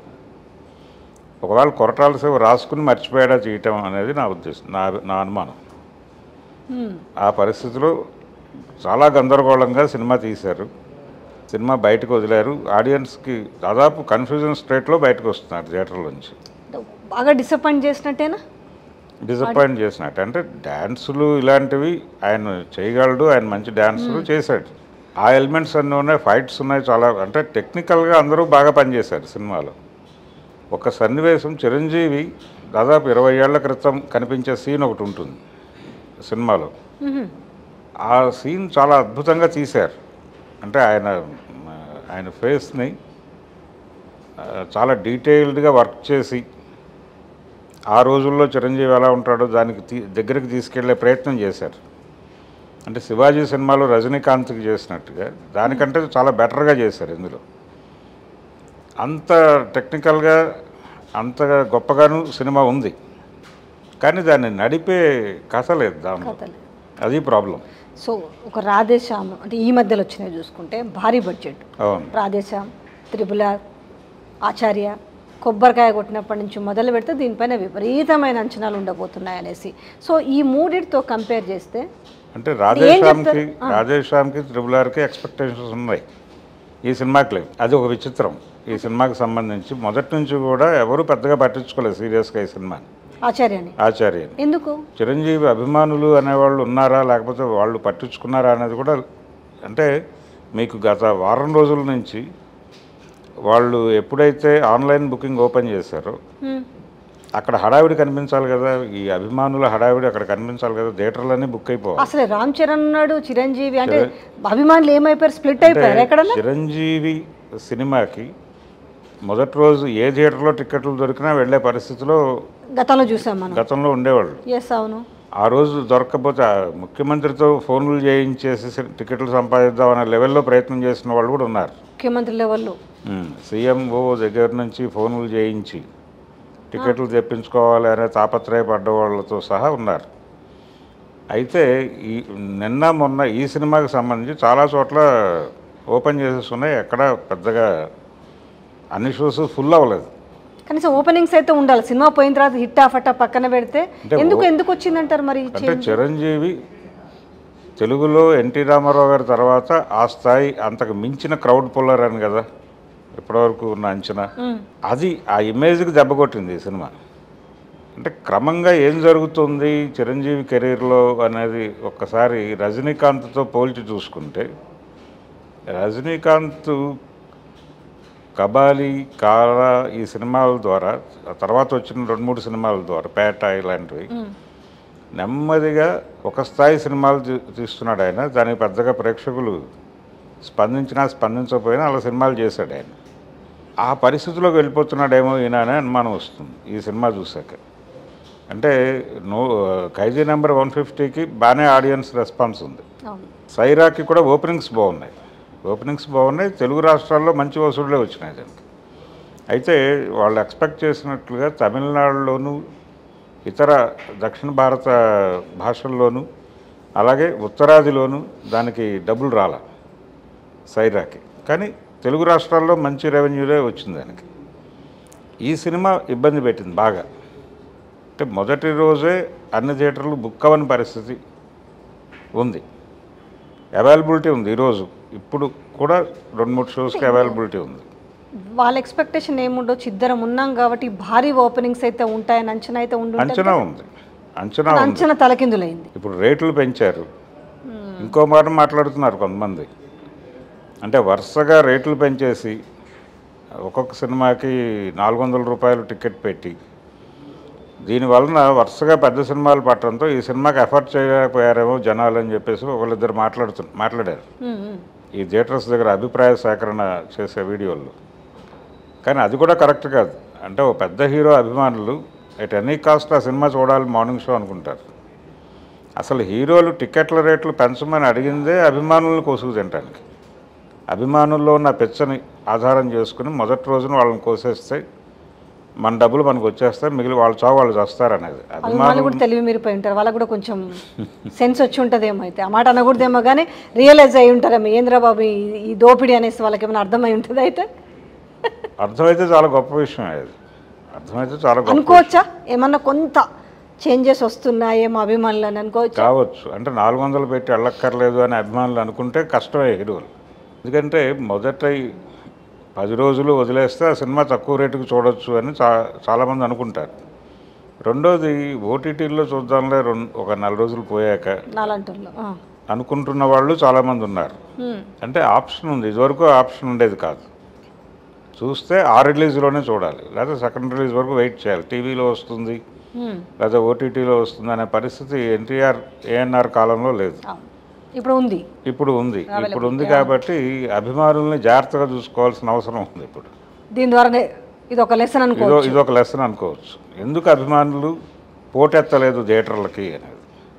Speaker 2: ఒకవేళ కొరటాల సేవ రాసుకుని మర్చిపోయాడా చేయటం అనేది నా ఉద్దేశం నా నా అనుమానం
Speaker 1: హ్మ్.
Speaker 2: ఆ పరిస్థితిలో చాలా గందరగోళంగా సినిమా తీశారు సినిమా బయటకు వదిలారు ఆడియన్స్కి దాదాపు కన్ఫ్యూజన్ స్టేట్లో బయటకు వస్తున్నారు థియేటర్లోంచి
Speaker 1: బాగా డిసప్పాయింట్ చేసినట్టేనా
Speaker 2: డిసప్పాయింట్ చేసినట్టు అంటే డ్యాన్సులు ఇలాంటివి ఆయన చేయగలడు ఆయన మంచి డ్యాన్సులు చేశాడు ఆ ఎలిమెంట్స్ అన్నీ ఉన్నాయి ఫైట్స్ ఉన్నాయి చాలా అంటే టెక్నికల్గా అందరూ బాగా పనిచేశారు సినిమాలో ఒక సన్నివేశం చిరంజీవి దాదాపు ఇరవై ఏళ్ల క్రితం కనిపించే సీన్ ఒకటి ఉంటుంది సినిమాలో
Speaker 1: హ్మ్.
Speaker 2: ఆ సీన్ చాలా అద్భుతంగా తీశారు అంటే ఆయన మ, ఆయన ఫేస్ని ఆ, చాలా డీటెయిల్డ్గా వర్క్ చేసి ఆ రోజుల్లో చిరంజీవి ఎలా ఉంటాడో దానికి తీ దగ్గరికి తీసుకెళ్లే ప్రయత్నం చేశారు అంటే శివాజీ సినిమాలో రజనీకాంత్కి చేసినట్టుగా దానికంటే చాలా బెటర్గా చేశారు ఇందులో అంత టెక్నికల్గా అంతగా గొప్పగాను సినిమా ఉంది కానీ దాన్ని నడిపే కథ లేదు దానిలో
Speaker 1: కథలు
Speaker 2: అది ప్రాబ్లం
Speaker 1: సో ఒక రాధేశ్యామ్ అంటే ఈ మధ్యలో వచ్చినవి చూసుకుంటే భారీ బడ్జెట్
Speaker 2: అవును
Speaker 1: రాధేశ్యామ్ త్రిపుల ఆచార్య కొబ్బరికాయ కొట్టినప్పటి నుంచి మొదలు పెడితే దీనిపైన విపరీతమైన అంచనాలు ఉండబోతున్నాయి అనేసి సో ఈ మూడింటితో కంపేర్ చేస్తే
Speaker 2: అంటే రాధేశ్యామ్కి
Speaker 1: చెప్తారు? ఆ.
Speaker 2: రాధేశ్యామ్కి త్రిబులార్కి ఎక్స్పెక్టేషన్స్ ఉన్నాయి ఈ సినిమాకి లేవు అది ఒక విచిత్రం ఈ సినిమాకి సంబంధించి మొదటి నుంచి కూడా ఎవరు పెద్దగా పట్టించుకోలేదు సీరియస్గా ఈ సినిమాని
Speaker 1: ఆచార్యని
Speaker 2: ఆచార్యని
Speaker 1: ఎందుకు
Speaker 2: చిరంజీవి అభిమానులు అనేవాళ్ళు ఉన్నారా లేకపోతే వాళ్ళు పట్టించుకున్నారా అనేది కూడా అంటే మీకు గత వారం రోజుల నుంచి వాళ్ళు ఎప్పుడైతే ఆన్లైన్ బుకింగ్ ఓపెన్ చేశారో
Speaker 1: హ్మ్.
Speaker 2: అక్కడ హడావిడి కనిపించాలి కదా ఈ అభిమానుల హడావిడి అక్కడ కనిపించాలి కదా థియేటర్లన్నీ బుక్ అయిపోవాలి
Speaker 1: అసలు రామ్ చరణ్ ఉన్నాడు చిరంజీవి అంటే అభిమానులు ఏమైపోయారు స్ప్లిట్ అయిపోయారు ఎక్కడన్నా
Speaker 2: చిరంజీవి సినిమాకి మొదటి రోజు ఏ థియేటర్లో టికెట్లు దొరికినా వెళ్ళే పరిస్థితిలో
Speaker 1: గతంలో చూసాం మనం
Speaker 2: గతంలో ఉండేవాళ్ళు
Speaker 1: ఎస్ అవును
Speaker 2: ఆ రోజు దొరకకపోతే ఆ ముఖ్యమంత్రితో ఫోన్లు చేయించేసి సి- టికెట్లు సంపాదిద్దాం అనే లెవెల్లో ప్రయత్నం చేసిన వాళ్ళు కూడా ఉన్నారు
Speaker 1: ముఖ్యమంత్రి లెవెల్లో
Speaker 2: సీఎంఓ దగ్గర నుంచి ఫోన్లు చేయించి టికెట్లు తెప్పించుకోవాలి అనే తాపత్రయపడ్డ వాళ్ళతో సహా ఉన్నారు అయితే ఈ నిన్న మొన్న ఈ సినిమాకి సంబంధించి చాలా చోట్ల ఓపెన్ చేసేస్తున్నాయి ఎక్కడ పెద్దగా అన్ని షోస్ ఫుల్ అవ్వలేదు
Speaker 1: కనీసం ఓపెనింగ్స్ అయితే ఉండాలి సినిమా పోయిన తర్వాత హిట్ ఆఫ్ అట్టా పక్కన పెడితే
Speaker 2: అంటే
Speaker 1: ఎందుకు
Speaker 2: ఓ-
Speaker 1: ఎందుకు వచ్చిందంటారు మరి ఈ
Speaker 2: అంటే
Speaker 1: change?
Speaker 2: చిరంజీవి తెలుగులో ఎన్టీ రామారావు గారి తర్వాత ఆ స్థాయి అంతకు మించిన క్రౌడ్ పుల్లర్ అని కదా ఇప్పటివరకు ఉన్న అంచనా
Speaker 1: మ్మ్.
Speaker 2: అది ఆ ఇమేజ్కి దెబ్బ కొట్టింది ఈ సినిమా అంటే క్రమంగా ఏం జరుగుతుంది చిరంజీవి కెరీర్లో అనేది ఒక్కసారి రజనీకాంత్తో పోల్చి చూసుకుంటే రజనీకాంత్ కబాలి కాల ఈ సినిమాల ద్వారా ఆ తర్వాత వచ్చిన రెండు మూడు సినిమాల ద్వారా పేట ఇలాంటివి నెమ్మదిగా ఒక స్థాయి సినిమాలు తీ- తీస్తున్నాడు ఆయన దానికి పెద్దగా ప్రేక్షకులు స్పందించినా స్పందించకపోయినా అలా సినిమాలు చేశాడు ఆయన ఆ పరిస్థితిలోకి వెళ్ళిపోతున్నాడేమో ఈయన అనే అనుమానం వస్తుంది ఈ సినిమా చూశాక అంటే నో ఖైదీ నెంబర్ వన్ ఫిఫ్టీకి బాగానే ఆడియన్స్ రెస్పాన్స్ ఉంది
Speaker 1: అవును
Speaker 2: సైరాకి కూడా ఓపెనింగ్స్ బాగున్నాయి ఓపెనింగ్స్ బాగున్నాయి తెలుగు రాష్ట్రాల్లో మంచి వసూళ్ళే వచ్చినాయి దానికి అయితే వాళ్ళు ఎక్స్పెక్ట్ చేసినట్లుగా తమిళనాడులోను ఇతర దక్షిణ భారత భాషల్లోనూ అలాగే ఉత్తరాదిలోను దానికి డబ్బులు రాల సైరాకి కానీ తెలుగు రాష్ట్రాల్లో మంచి రెవెన్యూలే వచ్చింది దానికి ఈ సినిమా ఇబ్బంది పెట్టింది బాగా అంటే మొదటి రోజే అన్ని థియేటర్లు బుక్ అవ్వని పరిస్థితి ఉంది అవైలబిలిటీ ఉంది ఈరోజు ఇప్పుడు కూడా రెండు మూడు షోస్కి అవైలబిలిటీ ఉంది
Speaker 1: వాళ్ళ ఎక్స్పెక్టేషన్ ఏముండొచ్చు ఇద్దరం ఉన్నాం కాబట్టి భారీ ఓపెనింగ్స్ అయితే ఉంటాయని అంచనా అయితే ఉండి ఉంటుంది
Speaker 2: అంచనా ఉంది అంచనా
Speaker 1: కానీ
Speaker 2: ఉంది
Speaker 1: అంచనా తలకిందులైంది
Speaker 2: ఇప్పుడు రేట్లు పెంచారు ఇంకో మాట మాట్లాడుతున్నారు కొంతమంది అంటే వరుసగా రేట్లు పెంచేసి ఒక్కొక్క సినిమాకి నాలుగు వందల రూపాయలు టికెట్ పెట్టి దీని వలన వరుసగా పెద్ద సినిమాలు పట్టడంతో ఈ సినిమాకి ఎఫర్ట్ చేయలేకపోయారేమో జనాలు అని చెప్పేసి ఒకళ్ళిద్దరు మాట్లాడుతు మాట్లాడారు
Speaker 1: ఉమ్, ఉమ్.
Speaker 2: ఈ థియేటర్స్ దగ్గర అభిప్రాయ సేకరణ చేసే వీడియోల్లో కానీ అది కూడా కరెక్ట్ కాదు అంటే ఓ పెద్ద హీరో అభిమానులు ఎట్ ఎనీ కాస్ట్ ఆ సినిమా చూడాలి మార్నింగ్ షో అనుకుంటారు అసలు హీరోలు టికెట్ల రేట్లు పెంచమని అడిగిందే అభిమానులను కోసుకు తినడానికి అభిమానుల్లో ఉన్న పిచ్చని ఆధారం చేసుకుని మొదటి రోజున వాళ్ళని కోసేస్తే మన డబ్బులు మనకు వచ్చేస్తాయి మిగిలిన వాళ్ళ చావు వాళ్ళు చేస్తారనేది
Speaker 1: అభిమానులు
Speaker 2: అభిమానులు
Speaker 1: కూడా తెలివి మీరిపోయి ఉంటారు వాళ్ళకు కూడా కొంచెం సెన్స్ వచ్చి ఉంటుందేమో అయితే ఆ మాట అనకూడదేమో కానీ రియలైజ్ అయి ఉంటారేమో ఏంద్రబాబు ఈ- ఈ దోపిడీ అనేసి వాళ్ళకి ఏమైనా అర్థమై ఉంటుంది అయితే
Speaker 2: అర్థమైతే చాలా గొప్ప విషయం అది అర్థమైతే చాలా గొప్ప
Speaker 1: అనుకోవచ్చా ఏమన్నా కొంత చేంజెస్ వస్తున్నాయేమో అభిమానులు అని అనుకోవచ్చు
Speaker 2: కావచ్చు అంటే నాలుగు వందలు పెట్టి వెళ్ళక్కర్లేదు అని అభిమానులు అనుకుంటే కష్టమే హీరోలు ఎందుకంటే మొదట ఈ పది రోజులు వదిలేస్తే ఆ సినిమా తక్కువ రేటుకి చూడొచ్చు అని చా చాలామంది అనుకుంటారు రెండోది ఓటీటీల్లో చూద్దాంలే రెండు ఒక నెల రోజులు పోయాక
Speaker 1: నాలంటూరులో ఆ.
Speaker 2: అనుకుంటున్న వాళ్ళు చాలామంది ఉన్నారు
Speaker 1: ఉమ్.
Speaker 2: అంటే ఆప్షన్ ఉంది ఇదివరకు ఆప్షన్ ఉండేది కాదు చూస్తే ఆ రిలీజ్లోనే చూడాలి లేకపోతే సెకండ్ రిలీజ్ వరకు వెయిట్ చేయాలి టీవీలో వస్తుంది
Speaker 1: ఉమ్.
Speaker 2: లేదా ఓటీటీలో వస్తుంది అనే పరిస్థితి ఎన్టీఆర్ ఏఎన్ఆర్ కాలంలో లేదు
Speaker 1: అవును. ఇప్పుడు ఉంది
Speaker 2: ఇప్పుడు ఉంది ఇప్పుడు ఉంది కాబట్టి అభిమానుల్ని జాగ్రత్తగా చూసుకోవాల్సిన అవసరం ఉంది ఇప్పుడు
Speaker 1: దీని ద్వారానే ఇది ఒక లెసన్ అనుకో
Speaker 2: ఇదో ఇదొక లెసన్ అనుకోవచ్చు ఎందుకు అభిమానులు పోటెత్తలేదు థియేటర్లకి అనేది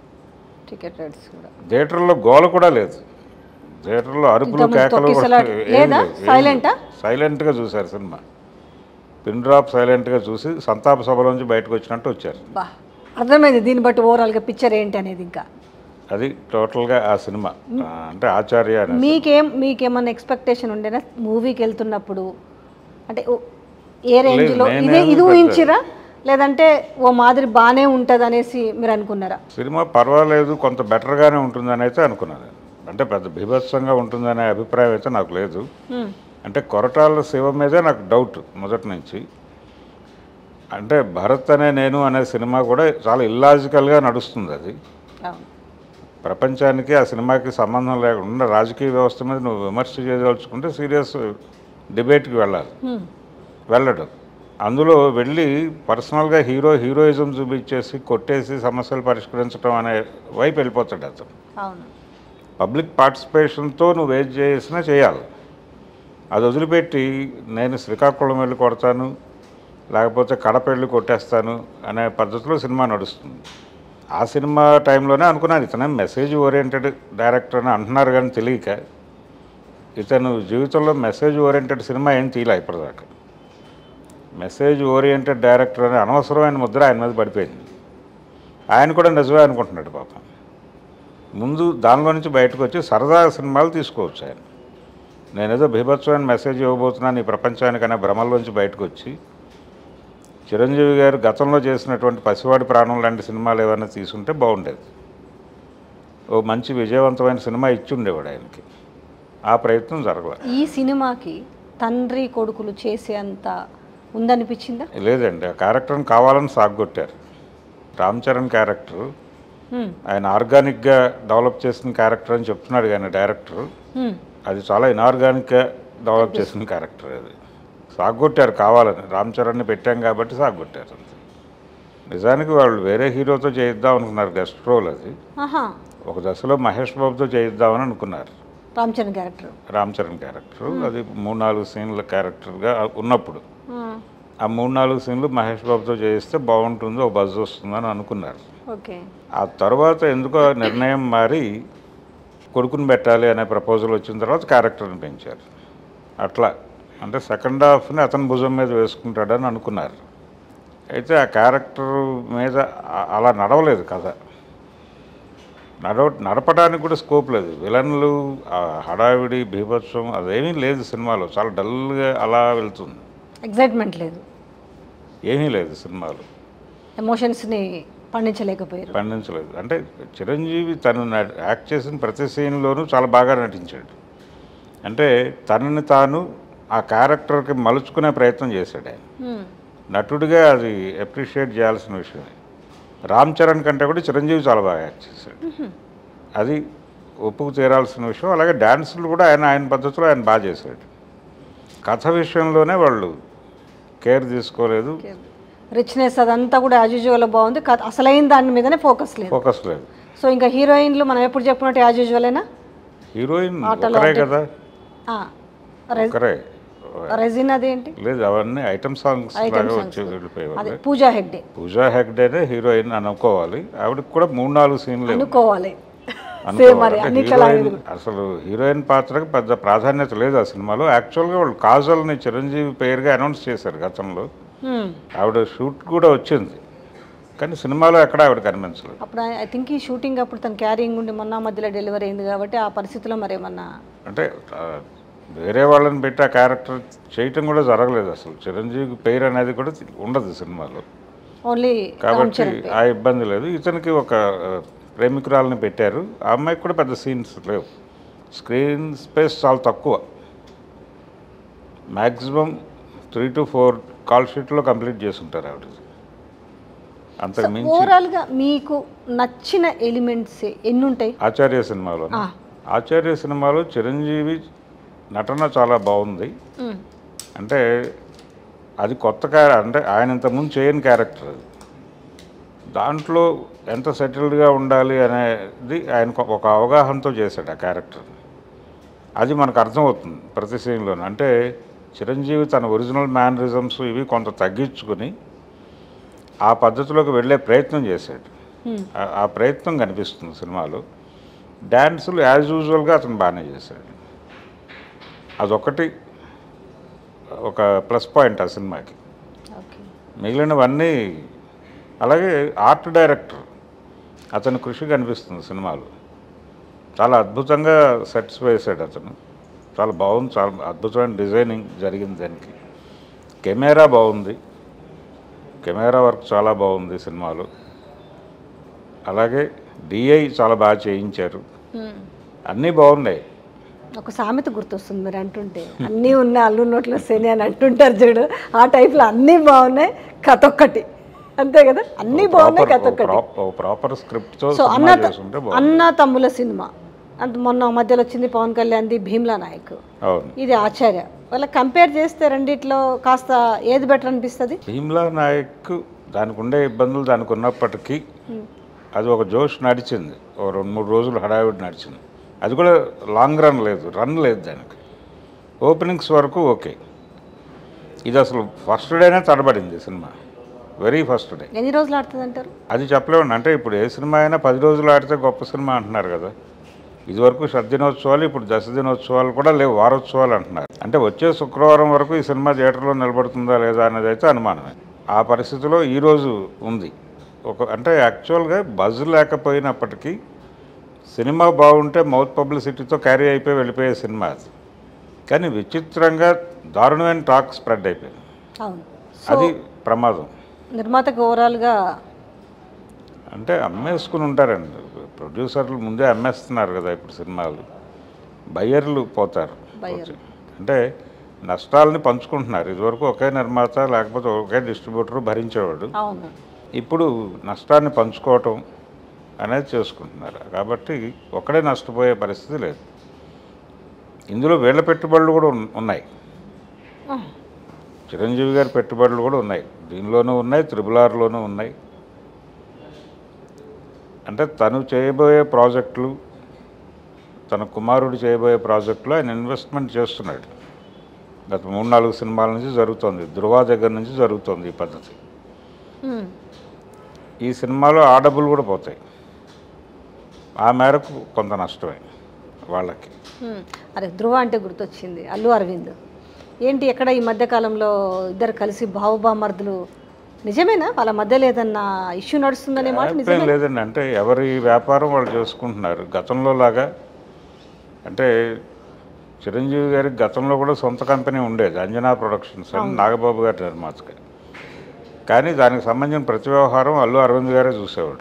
Speaker 1: టికెట్ రేట్స్ కూడా
Speaker 2: థియేటర్లో గోల కూడా లేదు థియేటర్లో అరుపులు
Speaker 1: ఇంతకుముందు
Speaker 2: కేకలు కూడా
Speaker 1: తొక్కిసలాట
Speaker 2: ఏం
Speaker 1: లేదా?
Speaker 2: లేదు, ఏం
Speaker 1: సైలెంటా?
Speaker 2: లేదు. సైలెంట్గా చూశారు సినిమా పిన్ డ్రాప్ సైలెంట్గా చూసి సంతాప సభలోంచి బయటకు వచ్చినట్టు వచ్చారు
Speaker 1: బా అర్థమైంది దీన్ని బట్టి ఓవరాల్గా పిక్చర్ ఏంటి అనేది ఇంకా
Speaker 2: అది టోటల్గా ఆ సినిమా ఆ, అంటే ఆచార్య అనే
Speaker 1: మీకేం మీకేమన్నా ఎక్స్పెక్టేషన్ ఉండేనా మూవీకి వెళ్తున్నప్పుడు అంటే ఓ- ఏ రేంజ్లో
Speaker 2: నేనేం
Speaker 1: ఇదే ఇది
Speaker 2: పెద్ద-
Speaker 1: ఊహించిరా లేదంటే ఓ మాదిరి బాగానే ఉంటుంది అనేసి మీరు అనుకున్నారా
Speaker 2: సినిమా పర్వాలేదు కొంత బెటర్గానే ఉంటుందని అయితే అనుకున్నాను నేను. అంటే పెద్ద బీభత్సంగా ఉంటుందనే అభిప్రాయం అయితే నాకు లేదు
Speaker 1: హ్మ్.
Speaker 2: అంటే కొరటాల శివ మీదే నాకు డౌట్ మొదటి నుంచి అంటే భరత్ అనే నేను అనే సినిమా కూడా చాలా ఇల్లాజికల్గా నడుస్తుంది అది
Speaker 1: అవును
Speaker 2: ప్రపంచానికి ఆ సినిమాకి సంబంధం లేకుండా రాజకీయ వ్యవస్థ మీద నువ్వు విమర్శ చేయదలుచుకుంటే సీరియస్ డిబేట్కి వెళ్ళాలి
Speaker 1: హ్మ్.
Speaker 2: వెళ్ళడు అందులో వెళ్ళి పర్సనల్గా హీరో హీరోయిజం చూపించేసి కొట్టేసి సమస్యలు పరిష్కరించడం అనే వైపు వెళ్ళిపోతాడు అతను
Speaker 1: అవును
Speaker 2: పబ్లిక్ పార్టిసిపేషన్తో నువ్వు ఏది చేసినా చేయాలి అది వదిలిపెట్టి నేను శ్రీకాకుళం వెళ్ళి కొడతాను లేకపోతే కడప వెళ్ళి కొట్టేస్తాను అనే పద్ధతిలో సినిమా నడుస్తుంది ఆ సినిమా టైంలోనే అనుకున్నాను ఇతనే మెసేజ్ ఓరియంటెడ్ డైరెక్టర్ అని అంటున్నారు కానీ తెలియక ఇతను జీవితంలో మెసేజ్ ఓరియంటెడ్ సినిమా ఏం తీయలే ఇప్పటిదాకా మెసేజ్ ఓరియంటెడ్ డైరెక్టర్ అనే అనవసరమైన ముద్ర ఆయన మీద పడిపోయింది ఆయన కూడా నిజమే అనుకుంటున్నాడు పాపం ముందు దానిలో నుంచి బయటకు వచ్చి సరదా సినిమాలు తీసుకోవచ్చు ఆయన నేనేదో బీభత్సమైన మెసేజ్ ఇవ్వబోతున్నాను ఈ ప్రపంచానికి అనే భ్రమల్లోంచి బయటకు వచ్చి చిరంజీవి గారు గతంలో చేసినటువంటి పసివాడి ప్రాణం లాంటి సినిమాలు ఏమైనా తీసుంటే బాగుండేది ఓ మంచి విజయవంతమైన సినిమా ఇచ్చి ఉండేవాడు ఆయనకి ఆ ప్రయత్నం జరగలేదు
Speaker 1: ఈ సినిమాకి తండ్రి కొడుకులు చేసేంత ఉందనిపించిందా
Speaker 2: లేదండి ఆ క్యారెక్టర్ని కావాలని సాగొట్టారు రామ్ చరణ్ క్యారెక్టర్
Speaker 1: హ్మ్.
Speaker 2: ఆయన ఆర్గానిక్గా డెవలప్ చేసిన క్యారెక్టర్ అని చెప్తున్నాడు కానీ డైరెక్టర్
Speaker 1: హ్మ్.
Speaker 2: అది చాలా ఇనార్గానిక్గా డెవలప్ చేసిన క్యారెక్టర్ అది సాగొట్టారు కావాలని రామ్ చరణ్ని పెట్టాం కాబట్టి సాగొట్టారు అంతే నిజానికి వాళ్ళు వేరే హీరోతో చేయిద్దాం అనుకున్నారు గెస్ట్ రోల్ అది
Speaker 1: ఆహా
Speaker 2: ఒక దశలో మహేష్ బాబుతో చేయిద్దామని అనుకున్నారు
Speaker 1: రామ్ చరణ్ క్యారెక్టర్
Speaker 2: రామ్ చరణ్ క్యారెక్టర్ అది మూడు నాలుగు సీన్ల క్యారెక్టర్గా ఉన్నప్పుడు ఆ మూడు నాలుగు సీన్లు మహేష్ బాబుతో చేయిస్తే బాగుంటుంది ఒక బజ్ వస్తుందని అనుకున్నారు
Speaker 1: ఓకే
Speaker 2: ఆ తర్వాత ఎందుకో నిర్ణయం మారి కొడుకుని పెట్టాలి అనే ప్రపోజల్ వచ్చిన తర్వాత క్యారెక్టర్ని పెంచారు అట్లా అంటే సెకండ్ హాఫ్ని అతని భుజం మీద వేసుకుంటాడని అనుకున్నారు అయితే ఆ క్యారెక్టర్ మీద ఆ- అలా నడవలేదు కథ నడవ నడపడానికి కూడా స్కోప్ లేదు విలన్లు ఆ హడావిడి బీభత్సం అదేమీ లేదు సినిమాలో చాలా డల్గా అలా వెళ్తుంది
Speaker 1: ఎగ్జైట్మెంట్ లేదు
Speaker 2: ఏమీ లేదు సినిమాలో
Speaker 1: ఎమోషన్స్ని పండించలేకపోయారు
Speaker 2: పండించలేదు అంటే చిరంజీవి తను న- యాక్ట్ చేసిన ప్రతి సీన్లోనూ చాలా బాగా నటించాడు అంటే తనని తాను ఆ క్యారెక్టర్కి మలుచుకునే ప్రయత్నం చేశాడు ఆయన
Speaker 1: మ్మ్.
Speaker 2: నటుడిగా అది అప్రిషియేట్ చేయాల్సిన విషయమే రామ్ చరణ్ కంటే కూడా చిరంజీవి చాలా బాగా యాక్ట్ చేశాడు అది ఒప్పుకు తీరాల్సిన విషయం అలాగే డ్యాన్సులు కూడా ఆయన ఆయన పద్ధతిలో ఆయన బాగా చేశాడు కథ విషయంలోనే వాళ్ళు కేర్ తీసుకోలేదు
Speaker 1: రిచ్నెస్ అదంతా కూడా యాజ్ యూజువల్ బాగుంది కథ అసలైన దాని మీదనే ఫోకస్ లేదు
Speaker 2: ఫోకస్ లేదు
Speaker 1: సో ఇంకా హీరోయిన్లు మనం ఎప్పుడు చెప్పినట్టు యాజ్ యూజువలేనా
Speaker 2: హీరోయిన్
Speaker 1: ఆటలో
Speaker 2: ఒకరే
Speaker 1: అంటే-
Speaker 2: కదా ఒకరే
Speaker 1: రెజిన్ అదేంటి
Speaker 2: లేదు అవన్నీ ఐటమ్ సాంగ్స్
Speaker 1: Item
Speaker 2: లాగా
Speaker 1: songs.
Speaker 2: వచ్చి వెళ్ళిపోయేవాళ్ళు
Speaker 1: అదే పూజా హెగ్డే
Speaker 2: పూజా హెగ్డేనే హీరోయిన్ అనుకోవాలి ఆవిడకి కూడా మూడు నాలుగు సీన్లు
Speaker 1: అనుకోవాలి
Speaker 2: అనుకోవాలి.
Speaker 1: సేమ్ మరి
Speaker 2: అంటే
Speaker 1: అన్నిట్లా
Speaker 2: హీరోయిన్ అసలు హీరోయిన్ పాత్రకు పెద్ద ప్రాధాన్యత లేదు ఆ సినిమాలో యాక్చువల్గా వాళ్ళు కాజల్ని చిరంజీవి పేరుగా అనౌన్స్ చేశారు గతంలో ఆవిడ షూట్ కూడా వచ్చింది కానీ సినిమాలో ఎక్కడ ఆవిడ కనిపించలేదు
Speaker 1: అప్పుడు ఐ థింక్ ఈ షూటింగ్ అప్పుడు తన క్యారింగ్ ఉండి మొన్న మధ్యలో డెలివరీ అయింది కాబట్టి ఆ పరిస్థితిలో మరి ఏమన్నా
Speaker 2: అంటే ఆ, వేరే వాళ్ళని పెట్టి ఆ క్యారెక్టర్ చేయటం కూడా జరగలేదు అసలు చిరంజీవి పేరు అనేది కూడా ఉండదు సినిమాలో
Speaker 1: ఓన్లీ రామ్
Speaker 2: కాబట్టి
Speaker 1: చరణ్
Speaker 2: ఆ ఇబ్బంది లేదు ఇతనికి ఒక ఆ, ప్రేమికురాలని పెట్టారు ఆ అమ్మాయికి కూడా పెద్ద సీన్స్ లేవు స్క్రీన్ స్పేస్ చాలా తక్కువ maximum three to four call షీట్లో కంప్లీట్ చేసుంటారు ఆవిడ అంతకు మించి
Speaker 1: ఓవరాల్గా మీకు నచ్చిన ఎలిమెంట్స్ ఎన్ని ఉంటాయి
Speaker 2: ఆచార్య సినిమాలో
Speaker 1: ఆ.
Speaker 2: ఆచార్య సినిమాలో చిరంజీవి నటన చాలా బాగుంది
Speaker 1: మ్మ్.
Speaker 2: అంటే అది కొత్త క్యారె అంటే ఆయన ఇంతకుముందు చేయని క్యారెక్టర్ అది దాంట్లో ఎంత సెటిల్డ్గా ఉండాలి అనేది ఆయన ఒక అవగాహనతో చేశాడు ఆ క్యారెక్టర్ అది మనకు అర్థమవుతుంది ప్రతి సీన్లోనూ అంటే చిరంజీవి తన ఒరిజినల్ మేనరిజమ్స్ ఇవి కొంత తగ్గించుకుని ఆ పద్ధతిలోకి వెళ్ళే ప్రయత్నం చేశాడు
Speaker 1: Hmm.
Speaker 2: ఆ- ఆ ప్రయత్నం కనిపిస్తుంది సినిమాలో డ్యాన్సులు యాజ్ యూజువల్గా అతను బాగానే చేశాడు అదొకటి ఒక ప్లస్ పాయింట్ ఆ సినిమాకి
Speaker 1: ఓకే
Speaker 2: మిగిలినవన్నీ అలాగే ఆర్ట్ డైరెక్టర్ అతని కృషి కనిపిస్తుంది సినిమాలో చాలా అద్భుతంగా సెట్స్ వేసాడు అతను చాలా బాగుంది చాలా అద్భుతమైన డిజైనింగ్ జరిగింది దానికి కెమెరా బాగుంది కెమెరా వర్క్ చాలా బాగుంది సినిమాలో అలాగే డిఐ చాలా బాగా చేయించారు
Speaker 1: మ్మ్.
Speaker 2: అన్నీ బాగున్నాయి
Speaker 1: ఒక సామెత గుర్తొస్తుంది మీరు అంటుంటే అన్నీ ఉన్న అల్లు నోట్లో శని అని అంటుంటారు చూడు ఆ టైప్లో అన్నీ బాగున్నాయి కథ ఒక్కటి అంతే కదా అన్నీ బాగున్నాయి కథ ఒక్కటి
Speaker 2: ప్రాపర్ స్క్రిప్ట్తో
Speaker 1: సో అన్న
Speaker 2: సినిమా
Speaker 1: త-
Speaker 2: చేసుంటే బాగుంది
Speaker 1: అన్న తమ్ముల సినిమా అంత మొన్న మధ్యలో వచ్చింది పవన్ కళ్యాణ్ది భీమ్లా నాయక్
Speaker 2: అవును
Speaker 1: ఇది ఆచార్య వాళ్ళ కంపేర్ చేస్తే రెండిట్లో కాస్త ఏది బెటర్ అనిపిస్తుంది
Speaker 2: భీమ్లా నాయక్ దానికి ఉండే ఇబ్బందులు దానికి ఉన్నప్పటికీ అది ఒక జోష్ నడిచింది ఒక రెండు మూడు రోజులు హడావిడి నడిచింది అది కూడా లాంగ్ రన్ లేదు రన్ లేదు దానికి ఓపెనింగ్స్ వరకు ఓకే ఇది అసలు ఫస్ట్ డేనే తడబడింది సినిమా వెరీ ఫస్ట్ డే
Speaker 1: ఎన్ని రోజులు ఆడుతుంది అంటారు
Speaker 2: అది చెప్పలేమండి అంటే ఇప్పుడు ఏ సినిమా అయినా పది రోజులు ఆడితే గొప్ప సినిమా అంటున్నారు కదా ఇదివరకు షడ్దినోత్సవాలు ఇప్పుడు దశ దినోత్సవాలు కూడా లేవు వారోత్సవాలు అంటున్నారు అంటే వచ్చే శుక్రవారం వరకు ఈ సినిమా థియేటర్లో నిలబడుతుందా లేదా అనేది అయితే అనుమానమే ఆ పరిస్థితిలో ఈరోజు ఉంది ఒక అంటే యాక్చువల్గా బజ్ లేకపోయినప్పటికీ సినిమా బాగుంటే మౌత్ పబ్లిసిటీతో క్యారీ అయిపోయి వెళ్ళిపోయే సినిమా అది కానీ విచిత్రంగా దారుణమైన టాక్ స్ప్రెడ్ అయిపోయింది
Speaker 1: అవును
Speaker 2: అది ప్రమాదం
Speaker 1: నిర్మాతకు ఓవరాల్గా
Speaker 2: అంటే అమ్మేసుకుని ఉంటారండి ప్రొడ్యూసర్లు ముందే అమ్మేస్తున్నారు కదా ఇప్పుడు సినిమాలు బయ్యర్లు పోతారు
Speaker 1: బయ్యర్లు.
Speaker 2: అంటే నష్టాలని పంచుకుంటున్నారు ఇదివరకు ఒకే నిర్మాత లేకపోతే ఒకే డిస్ట్రిబ్యూటర్ భరించేవాడు
Speaker 1: అవును
Speaker 2: ఇప్పుడు నష్టాన్ని పంచుకోవటం అనేది చేసుకుంటున్నారు కాబట్టి ఒకడే నష్టపోయే పరిస్థితి లేదు ఇందులో వీళ్ళ పెట్టుబడులు కూడా ఉన్- ఉన్నాయి చిరంజీవి గారి పెట్టుబడులు కూడా ఉన్నాయి దీనిలోనూ ఉన్నాయి త్రిబుల్ ఆర్లోనూ ఉన్నాయి అంటే తను చేయబోయే ప్రాజెక్టులు తన కుమారుడు చేయబోయే ప్రాజెక్టులో ఆయన ఇన్వెస్ట్మెంట్ చేస్తున్నాడు గత మూడు నాలుగు సినిమాల నుంచి జరుగుతోంది ధృవ దగ్గర నుంచి జరుగుతోంది ఈ పద్ధతి
Speaker 1: మ్మ్.
Speaker 2: ఈ సినిమాలో ఆ డబ్బులు కూడా పోతాయి ఆ మేరకు కొంత నష్టమే వాళ్ళకి
Speaker 1: మ్మ్. అరే ధృవ అంటే గుర్తొచ్చింది అల్లు అరవింద్ ఏంటి ఎక్కడ ఈ మధ్య కాలంలో ఇద్దరు కలిసి బావుబామర్దులు నిజమేనా వాళ్ళ మధ్యలో ఏదన్నా ఇష్యూ నడుస్తుందనే మాట
Speaker 2: అభిప్రాయం
Speaker 1: నిజమే
Speaker 2: లేదండి అంటే ఎవరి వ్యాపారం వాళ్ళు చేసుకుంటున్నారు గతంలో లాగా అంటే చిరంజీవి గారికి గతంలో కూడా సొంత కంపెనీ ఉండేది అంజనా ప్రొడక్షన్స్ అని నాగబాబు గారి నిర్మాతగా కానీ దానికి సంబంధించిన ప్రతి వ్యవహారం అల్లు అరవింద్ గారే చూసేవాడు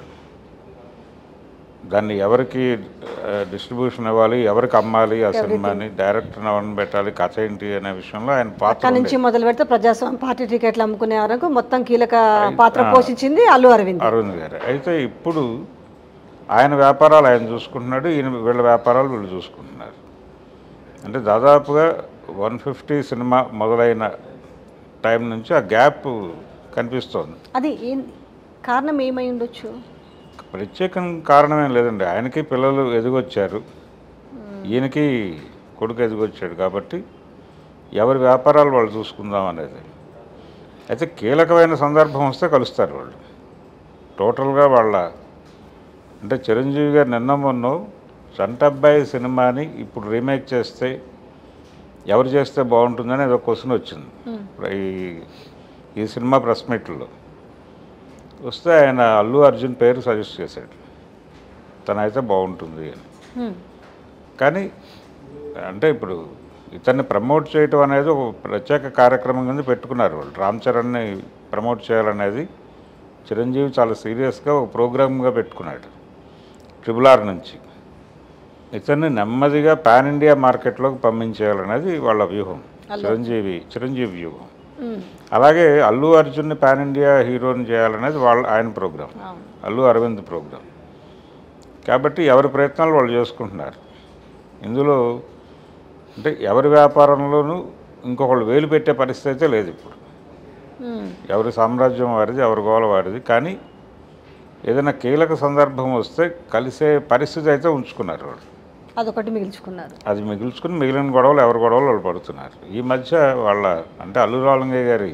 Speaker 2: దాన్ని ఎవరికి డిస్ట్రిబ్యూషన్ ఇవ్వాలి ఎవరికి అమ్మాలి ఆ సినిమాని డైరెక్టర్ ఎవరిని పెట్టాలి కథ ఏంటి అనే విషయంలో ఆయన పాత్ర
Speaker 1: అక్కడి నుంచి మొదలు పెడితే ప్రజాస్వామ్య పార్టీ టికెట్లు అమ్ముకునే వరకు మొత్తం కీలక పాత్ర పోషించింది అల్లు అరవింద్
Speaker 2: అరవింద్ గారు అయితే ఇప్పుడు ఆయన వ్యాపారాలు ఆయన చూసుకుంటున్నాడు ఈయన వీళ్ళ వ్యాపారాలు వీళ్ళు చూసుకుంటున్నారు అంటే దాదాపుగా వన్ ఫిఫ్టీ సినిమా మొదలైన టైం నుంచి ఆ గ్యాప్ కనిపిస్తోంది
Speaker 1: అది ఏం కారణం ఏమై ఉండొచ్చు
Speaker 2: ప్రత్యేకం కారణమేం లేదండి ఆయనకి పిల్లలు ఎదిగొచ్చారు ఈయనకి కొడుకు ఎదిగొచ్చాడు కాబట్టి ఎవరి వ్యాపారాలు వాళ్ళు చూసుకుందాం అనేది అయితే కీలకమైన సందర్భం వస్తే కలుస్తారు వాళ్ళు టోటల్గా వాళ్ళ అంటే చిరంజీవి గారు నిన్న మొన్న చంటబ్బాయి సినిమాని ఇప్పుడు రీమేక్ చేస్తే ఎవరు చేస్తే బాగుంటుందని ఏదో క్వశ్చన్ వచ్చింది ఈ ఈ సినిమా ప్రెస్ మీట్లో వస్తే ఆయన అల్లు అర్జున్ పేరు సజెస్ట్ చేశాడు తనైతే బాగుంటుంది అని
Speaker 1: మ్మ్.
Speaker 2: కానీ అంటే ఇప్పుడు ఇతన్ని ప్రమోట్ చేయటం అనేది ఒక ప్రత్యేక కార్యక్రమం కింద పెట్టుకున్నారు వాళ్ళు రామ్ చరణ్ని ప్రమోట్ చేయాలనేది చిరంజీవి చాలా సీరియస్గా ఒక ప్రోగ్రామ్గా పెట్టుకున్నాడు ట్రిబుల్ ఆర్ నుంచి ఇతన్ని నెమ్మదిగా పాన్ ఇండియా మార్కెట్లోకి పంపించేయాలనేది వాళ్ళ వ్యూహం చిరంజీవి చిరంజీవి వ్యూహం
Speaker 1: మ్మ్.
Speaker 2: అలాగే అల్లు అర్జున్ని పాన్ ఇండియా హీరోని చేయాలనేది వాళ్ళ ఆయన ప్రోగ్రాం
Speaker 1: అవును.
Speaker 2: అల్లు అరవింద్ ప్రోగ్రాం కాబట్టి ఎవరి ప్రయత్నాలు వాళ్ళు చేసుకుంటున్నారు ఇందులో అంటే ఎవరి వ్యాపారంలోనూ ఇంకొకళ్ళు వేలు పెట్టే పరిస్థితి అయితే లేదు ఇప్పుడు
Speaker 1: మ్మ్.
Speaker 2: ఎవరి సామ్రాజ్యం వారిది ఎవరి గోల వారిది కానీ ఏదైనా కీలక సందర్భం వస్తే కలిసే పరిస్థితి అయితే ఉంచుకున్నారు వాళ్ళు
Speaker 1: అదొకటి మిగిల్చుకున్నారు
Speaker 2: అది మిగుల్చుకుని మిగిలిన గొడవలు ఎవరి గొడవలు వాళ్ళు పడుతున్నారు ఈ మధ్య వాళ్ళ అంటే అల్లు రాలంగయ్య గారి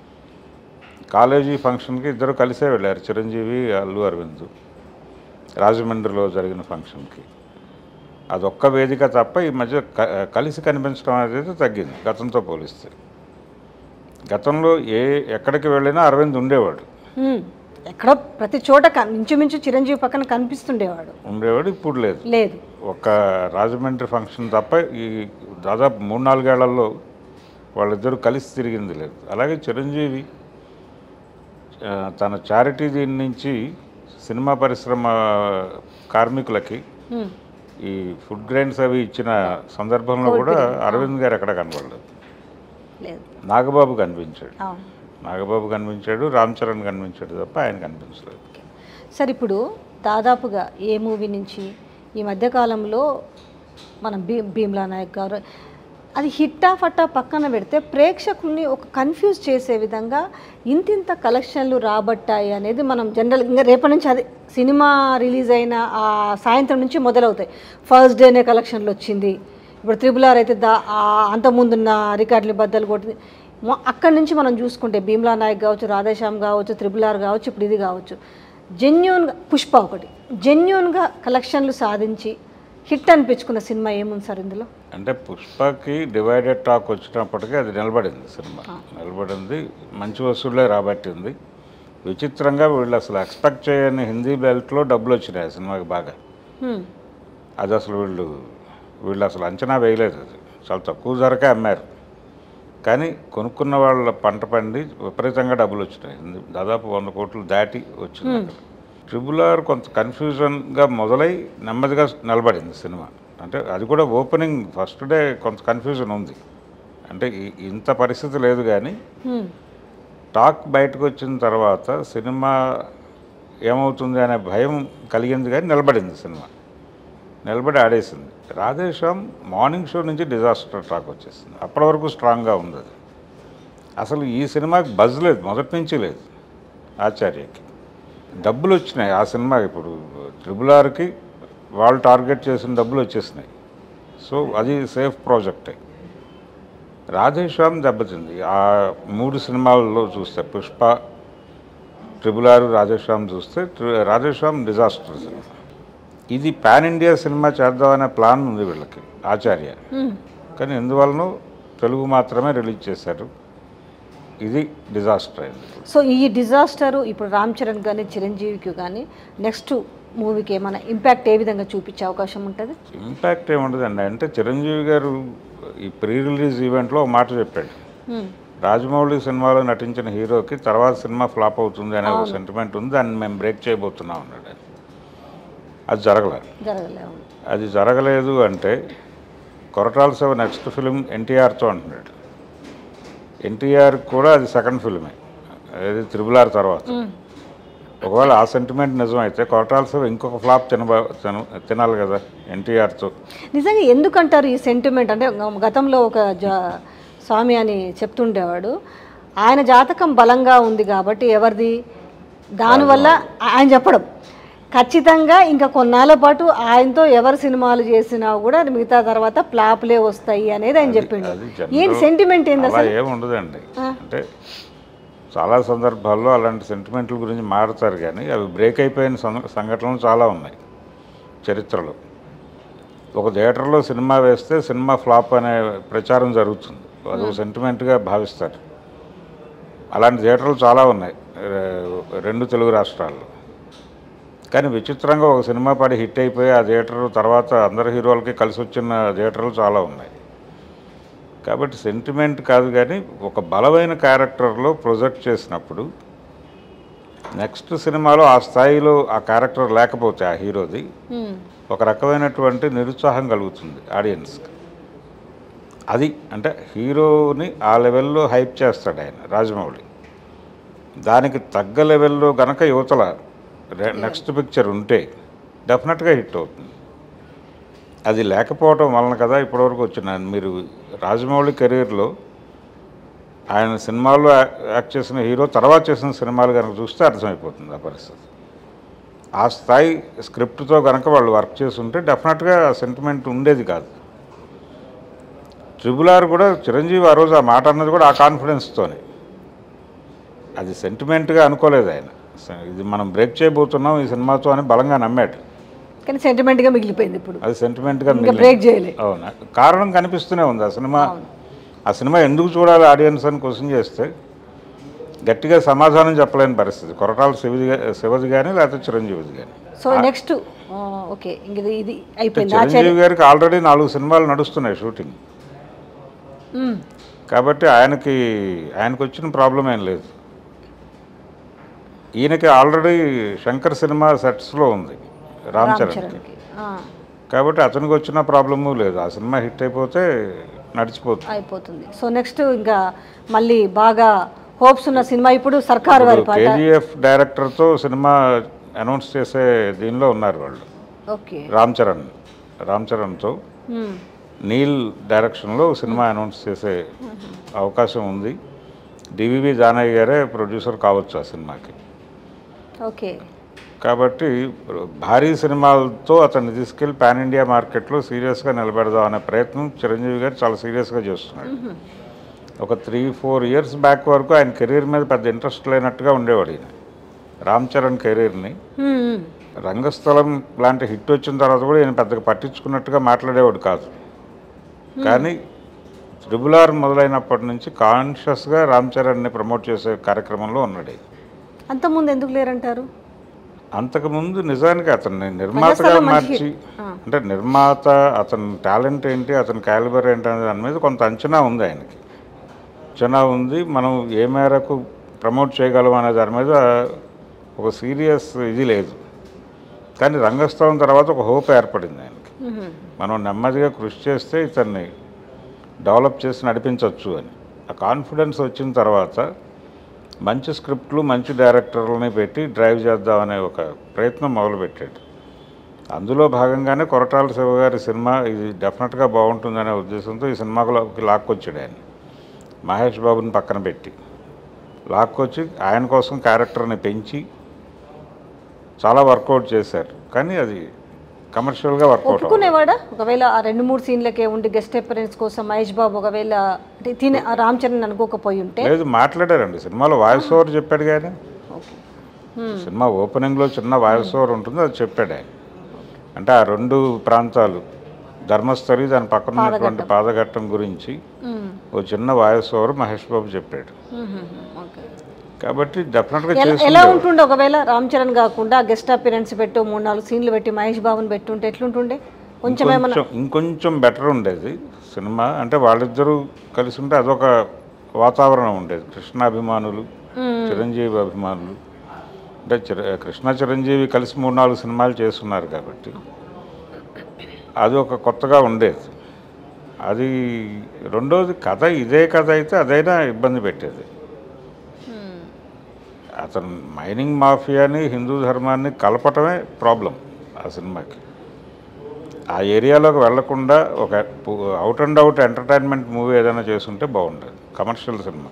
Speaker 2: కాలేజీ ఫంక్షన్కి ఇద్దరు కలిసే వెళ్ళారు చిరంజీవి అల్లు అరవింద్ రాజమండ్రిలో జరిగిన ఫంక్షన్కి అదొక్క వేదిక తప్ప ఈ మధ్య క- కలిసి కనిపించడం అనేది తగ్గింది గతంతో పోలిస్తే గతంలో ఏ ఎక్కడికి వెళ్ళినా అరవింద్ ఉండేవాడు
Speaker 1: మ్మ్. ఎక్కడో ప్రతి చోట కన్- ఇంచుమించు చిరంజీవి పక్కన కనిపిస్తుండేవాడు
Speaker 2: ఉండేవాడు ఇప్పుడు లేదు
Speaker 1: లేదు
Speaker 2: ఒక రాజమండ్రి ఫంక్షన్ తప్ప ఈ దాదాపు మూడు నాలుగేళ్లలో వాళ్ళిద్దరూ కలిసి తిరిగింది లేదు అలాగే చిరంజీవి ఆ, తన చారిటీ దీని నుంచి సినిమా పరిశ్రమ కార్మికులకి
Speaker 1: మ్మ్.
Speaker 2: ఈ ఫుడ్ గ్రైన్స్ అవి ఇచ్చిన సందర్భంలో కూడా అరవింద్ గారు ఎక్కడ కనపడలేదు
Speaker 1: లేదు
Speaker 2: నాగబాబు కనిపించాడు
Speaker 1: అవును
Speaker 2: నాగబాబు కనిపించాడు రామ్ చరణ్ కనిపించాడు తప్ప ఆయన కనిపించలేదు
Speaker 1: సరే ఇప్పుడు దాదాపుగా ఏ మూవీ నుంచి ఈ మధ్యకాలంలో మనం భీ భీమ్లా నాయక్ గారు అది హిట్టా ఫట్టా పక్కన పెడితే ప్రేక్షకుల్ని ఒక కన్ఫ్యూజ్ చేసే విధంగా ఇంతింత కలెక్షన్లు రాబట్టాయి అనేది మనం జనరల్ ఇంకా రేపటి నుంచి అది సినిమా రిలీజ్ అయిన ఆ సాయంత్రం నుంచి మొదలవుతాయి ఫస్ట్ డేనే కలెక్షన్లు వచ్చింది ఇప్పుడు త్రిబుల్ ఆర్ అయితే దా ఆ అంతకుముందున్న రికార్డులు బద్దలు కొట్టింది మొ- అక్కడి నుంచి మనం చూసుకుంటే భీమ్లా నాయక్ కావచ్చు రాధేశ్యామ్ కావచ్చు త్రిబుల్ ఆర్ కావచ్చు ఇప్పుడు ఇది కావచ్చు జెన్యున్గా పుష్ప ఒకటి జెన్యున్గా కలెక్షన్లు సాధించి హిట్ అనిపించుకున్న సినిమా ఏముంది సార్ ఇందులో
Speaker 2: అంటే పుష్పకి డివైడెడ్ టాక్ వచ్చినప్పటికీ అది నిలబడింది సినిమా నిలబడింది మంచి వసూళ్ళే రాబట్టింది విచిత్రంగా వీళ్ళు అసలు ఎక్స్పెక్ట్ చేయని హిందీ బెల్ట్లో డబ్బులు వచ్చినాయి ఆ సినిమాకి బాగా
Speaker 1: హ్మ్.
Speaker 2: అది అసలు వీళ్ళు వీళ్ళు అసలు అంచనా వేయలేదు అది చాలా తక్కువ ధరకే అమ్మారు కానీ కొనుక్కున్న వాళ్ళ పంట పండి విపరీతంగా డబ్బులు వచ్చినాయి హిందీ దాదాపు వంద కోట్లు దాటి వచ్చింది అక్కడ ట్రిబుల్ ఆర్ కొంత కన్ఫ్యూజన్గా మొదలై నెమ్మదిగా నిలబడింది సినిమా అంటే అది కూడా ఓపెనింగ్ ఫస్ట్ డే కొంత కన్ఫ్యూజన్ ఉంది అంటే ఈ- ఇంత పరిస్థితి లేదు కానీ
Speaker 1: హ్మ్.
Speaker 2: టాక్ బయటకు వచ్చిన తర్వాత సినిమా ఏమవుతుంది అనే భయం కలిగింది కానీ నిలబడింది సినిమా నిలబడి ఆడేసింది రాధేశ్యామ్ మార్నింగ్ షో నుంచి డిజాస్టర్ టాక్ వచ్చేసింది అప్పటి వరకు స్ట్రాంగ్గా ఉంది అది అసలు ఈ సినిమాకి బజ్ లేదు మొదటి నుంచి లేదు ఆచార్యకి డబ్బులు వచ్చినాయి ఆ సినిమా ఇప్పుడు ట్రిపుల్ ఆర్కి వాళ్ళు టార్గెట్ చేసిన డబ్బులు వచ్చేసినాయి సో అది సేఫ్ ప్రాజెక్టే రాధేశ్యామ్ దెబ్బతింది ఆ మూడు సినిమాల్లో చూస్తే పుష్ప ట్రిపుల్ ఆర్ రాధేశ్యామ్ చూస్తే ట్రి- రాధేశ్యామ్ డిజాస్టర్ సినిమా ఇది పాన్ ఇండియా సినిమా చేద్దామనే ప్లాన్ ఉంది వీళ్ళకి ఆచార్య కానీ ఎందువలనో తెలుగు మాత్రమే రిలీజ్ చేశారు ఇది డిజాస్టర్ అయింది
Speaker 1: సో ఈ డిజాస్టరు ఇప్పుడు రామ్ చరణ్ కానీ చిరంజీవికి కానీ నెక్స్ట్ మూవీకి ఏమైనా ఇంపాక్ట్ ఏ విధంగా చూపించే అవకాశం ఉంటుంది
Speaker 2: ఇంపాక్ట్ ఏముండదండి అంటే చిరంజీవి గారు ఈ ప్రీ రిలీజ్ ఈవెంట్లో ఒక మాట చెప్పాడు రాజమౌళి సినిమాలో నటించిన హీరోకి తర్వాత సినిమా ఫ్లాప్ అవుతుంది అనే ఒక సెంటిమెంట్ ఉంది దాన్ని మేము బ్రేక్ చేయబోతున్నాం అన్నాడు ఆయన. అది జరగలేదు
Speaker 1: జరగలేము
Speaker 2: అది జరగలేదు అంటే కొరటాల శివ నెక్స్ట్ ఫిలిం ఎన్టీఆర్తో అంటున్నాడు ఎన్టీఆర్ కూడా అది సెకండ్ ఫిలిమే అది త్రిబుల్ ఆర్ తర్వాత ఒకవేళ ఆ సెంటిమెంట్ నిజమైతే కొరటాల శివ ఇంకొక ఫ్లాప్ తినబా తిన తినాలి కదా ఎన్టీఆర్తో
Speaker 1: నిజంగా ఎందుకంటారు ఈ సెంటిమెంట్ అంటే గ- గతంలో ఒక జా స్వామి అని చెప్తుండేవాడు ఆయన జాతకం బలంగా ఉంది కాబట్టి ఎవరిది దానివల్ల ఆయన చెప్పడం ఖచ్చితంగా ఇంకా కొన్నాళ్ళ పాటు ఆయనతో ఎవరు సినిమాలు చేసినా కూడా మిగతా తర్వాత ప్లాప్లే వస్తాయి అనేది ఆయన చెప్పిండు
Speaker 2: అది
Speaker 1: ఏంటి
Speaker 2: general-
Speaker 1: సెంటిమెంట్ ఏంది
Speaker 2: అలా ఏమి ఉండదండి అంటే చాలా సందర్భాల్లో అలాంటి సెంటిమెంట్ల గురించి మారుతారు కానీ అవి బ్రేక్ అయిపోయిన సం- సంఘటనలు చాలా ఉన్నాయి చరిత్రలో ఒక థియేటర్లో సినిమా వేస్తే సినిమా ఫ్లాప్ అనే ప్రచారం జరుగుతుంది అది ఒక సెంటిమెంట్గా భావిస్తారు అలాంటి థియేటర్లు చాలా ఉన్నాయి రె- రెండు తెలుగు రాష్ట్రాల్లో కానీ విచిత్రంగా ఒక సినిమా పడి హిట్ అయిపోయి ఆ థియేటర్ తర్వాత అందరు హీరోలకి కలిసి వచ్చిన థియేటర్లు చాలా ఉన్నాయి కాబట్టి సెంటిమెంట్ కాదు కానీ ఒక బలమైన క్యారెక్టర్లో ప్రొజెక్ట్ చేసినప్పుడు నెక్స్ట్ సినిమాలో ఆ స్థాయిలో ఆ క్యారెక్టర్ లేకపోతే ఆ హీరోది
Speaker 1: హ్మ్.
Speaker 2: ఒక రకమైనటువంటి నిరుత్సాహం కలుగుతుంది ఆడియన్స్కి అది అంటే హీరోని ఆ లెవెల్లో హైప్ చేస్తాడు ఆయన రాజమౌళి దానికి తగ్గ లెవెల్లో గనక యువతల నెక్స్ట్ పిక్చర్ ఉంటే డెఫినెట్గా హిట్ అవుతుంది అది లేకపోవటం వలన కదా ఇప్పటివరకు వచ్చిన మీరు రాజమౌళి కెరీర్లో ఆయన సినిమాల్లో యా- యాక్ట్ చేసిన హీరో తర్వాత చేసిన సినిమాలు కనుక చూస్తే అర్థమైపోతుంది ఆ పరిస్థితి ఆ స్థాయి స్క్రిప్ట్తో కనుక వాళ్ళు వర్క్ చేసి ఉంటే డెఫినెట్గా సెంటిమెంట్ ఉండేది కాదు ట్రిబుల్ ఆర్ కూడా చిరంజీవి ఆ రోజు ఆ మాట అన్నది కూడా ఆ కాన్ఫిడెన్స్తోనే అది సెంటిమెంట్గా అనుకోలేదు ఆయన స- ఇది మనం బ్రేక్ చేయబోతున్నాం ఈ సినిమాతో అని బలంగా నమ్మాడు
Speaker 1: కానీ సెంటిమెంట్గా మిగిలిపోయింది ఇప్పుడు
Speaker 2: అది సెంటిమెంట్గా
Speaker 1: ఇంకా
Speaker 2: మిగిలింది.
Speaker 1: బ్రేక్ చేయలే
Speaker 2: అవునా కారణం కనిపిస్తూనే ఉంది ఆ సినిమా ఆ సినిమా ఎందుకు చూడాలి ఆడియన్స్ అని క్వశ్చన్ చేస్తే గట్టిగా సమాధానం చెప్పలేని పరిస్థితి కొరటాల శివది గా- శివది కానీ లేకపోతే చిరంజీవిది కానీ
Speaker 1: సో నెక్స్ట్ ఓకే ఇంక ఇది ఇది అయిపోయింది ఆచార్య
Speaker 2: చిరంజీవి గారికి ఆల్రెడీ నాలుగు సినిమాలు నడుస్తున్నాయి షూటింగ్
Speaker 1: మ్మ్.
Speaker 2: కాబట్టి ఆయనకి ఆయనకు వచ్చిన ప్రాబ్లం ఏం లేదు ఈయనకి ఆల్రెడీ శంకర్ సినిమా సెట్స్లో ఉంది రామ్
Speaker 1: రామ్
Speaker 2: చరణ్కి
Speaker 1: చరణ్కి ఆ,
Speaker 2: కాబట్టి అతనికి వచ్చిన ప్రాబ్లము లేదు ఆ సినిమా హిట్ అయిపోతే నడిచిపోతుంది
Speaker 1: అయిపోతుంది సో నెక్స్ట్ ఇంకా మళ్ళీ బాగా హోప్స్ ఉన్న సినిమా ఇప్పుడు సర్కార్ వారి పాట
Speaker 2: కేజీఎఫ్ డైరెక్టర్తో సినిమా అనౌన్స్ చేసే దీనిలో ఉన్నారు వాళ్ళు
Speaker 1: ఓకే
Speaker 2: రామ్ చరణ్ రామ్ చరణ్తో
Speaker 1: మ్మ్.
Speaker 2: నీల్ డైరెక్షన్లో సినిమా అనౌన్స్ చేసే అవకాశం ఉంది డివివి జానయ్య గారే ప్రొడ్యూసర్ కావచ్చు ఆ సినిమాకి
Speaker 1: ఓకే
Speaker 2: కాబట్టి భారీ సినిమాలతో అతన్ని తీసుకెళ్ళి పాన్ ఇండియా మార్కెట్లో సీరియస్గా నిలబెడదాం అనే ప్రయత్నం చిరంజీవి గారు చాలా సీరియస్గా చేస్తున్నాడు ఒక త్రీ ఫోర్ ఇయర్స్ బ్యాక్ వరకు ఆయన కెరీర్ మీద పెద్ద ఇంట్రెస్ట్ లేనట్టుగా ఉండేవాడు ఈయన రామ్ చరణ్ కెరీర్ని
Speaker 1: మ్మ్.
Speaker 2: రంగస్థలం లాంటి హిట్ వచ్చిన తర్వాత కూడా ఈయన పెద్దగా పట్టించుకున్నట్టుగా మాట్లాడేవాడు కాదు కానీ త్రిబుల్ ఆర్ మొదలైనప్పటి నుంచి కాన్షియస్గా రామ్ చరణ్ని ప్రమోట్ చేసే కార్యక్రమంలో ఉన్నాడు ఈయన.
Speaker 1: అంతకుముందు ఎందుకు లేరంటారు
Speaker 2: అంతకుముందు నిజానికి అతన్ని నిర్మాతగా
Speaker 1: రంగస్థలం మంచి
Speaker 2: మార్చి అంటే నిర్మాత అతని టాలెంట్ ఏంటి అతని క్యాలిబర్ ఏంటి అనే దాని మీద కొంత అంచనా ఉంది ఆయనకి అంచనా ఉంది మనం ఏ మేరకు ప్రమోట్ చేయగలం అనే దాని మీద ఒక సీరియస్ ఇది లేదు కానీ రంగస్థలం తర్వాత ఒక హోప్ ఏర్పడింది ఆయనకి
Speaker 1: మ్మ్.
Speaker 2: మనం నెమ్మదిగా కృషి చేస్తే ఇతన్ని డెవలప్ చేసి నడిపించవచ్చు అని ఆ కాన్ఫిడెన్స్ వచ్చిన తర్వాత మంచి స్క్రిప్ట్లు మంచి డైరెక్టర్లని పెట్టి డ్రైవ్ చేద్దామనే ఒక ప్రయత్నం మొదలుపెట్టాడు అందులో భాగంగానే కొరటాల శివ గారి సినిమా ఇది డెఫినెట్గా బాగుంటుందనే ఉద్దేశంతో ఈ సినిమాలోకి లాక్కొచ్చాడు ఆయన మహేష్ బాబుని పక్కన పెట్టి లాక్కొచ్చి ఆయన కోసం క్యారెక్టర్ని పెంచి చాలా వర్కౌట్ చేశారు కానీ అది కమర్షియల్గా వర్కౌట్ అవ్వదు
Speaker 1: ఒప్పుకునేవాడా ఒకవేళ ఆ రెండు మూడు సీన్లకే ఉండి గెస్ట్ అపిరెన్స్ కోసం మహేష్ బాబు ఒకవేళ అంటే తినే ఆ రామ్ చరణ్ అనుకోకపోయి ఉంటే
Speaker 2: లేదు మాట్లాడారండి సినిమాలో వాయిస్ ఓవర్ చెప్పాడు కానీ
Speaker 1: ఓకే
Speaker 2: సినిమా ఓపెనింగ్లో చిన్న వాయిస్ ఓవర్ ఉంటుంది అది చెప్పాడు ఆయన అంటే ఆ రెండు ప్రాంతాలు ధర్మస్థలి దాని పక్కన ఉన్నటువంటి పాదఘట్టం గురించి ఓ చిన్న వాయిస్ ఓవర్ మహేష్ బాబు చెప్పాడు
Speaker 1: ఓకే
Speaker 2: కాబట్టి డెఫినెట్గా
Speaker 1: ఎలా-
Speaker 2: చేసి
Speaker 1: ఎలా ఉంటుండే ఒకవేళ రామ్ చరణ్ కాకుండా గెస్ట్ అపిరెన్స్ పెట్టు మూడు నాలుగు సీన్లు పెట్టి మహేష్ బాబుని పెట్టుంటే ఎట్లుంటుండే కొంచెం ఏమన్నా
Speaker 2: కొంచెం ఇంకొంచెం బెటర్ ఉండేది సినిమా అంటే వాళ్ళిద్దరూ కలిసి ఉంటే అదొక వాతావరణం ఉండేది కృష్ణాభిమానులు చిరంజీవి అభిమానులు అంటే చిర కృష్ణ చిరంజీవి కలిసి మూడు నాలుగు సినిమాలు చేస్తున్నారు కాబట్టి అది ఒక కొత్తగా ఉండేది అది రెండోది కథ ఇదే కథ అయితే అదైనా ఇబ్బంది పెట్టేది అతను మైనింగ్ మాఫియాని హిందూ ధర్మాన్ని కలపటమే ప్రాబ్లం ఆ సినిమాకి ఆ ఏరియాలోకి వెళ్లకుండా ఒక out and out entertainment movie ఏదైనా చేసుంటే బాగుండేది కమర్షియల్ సినిమా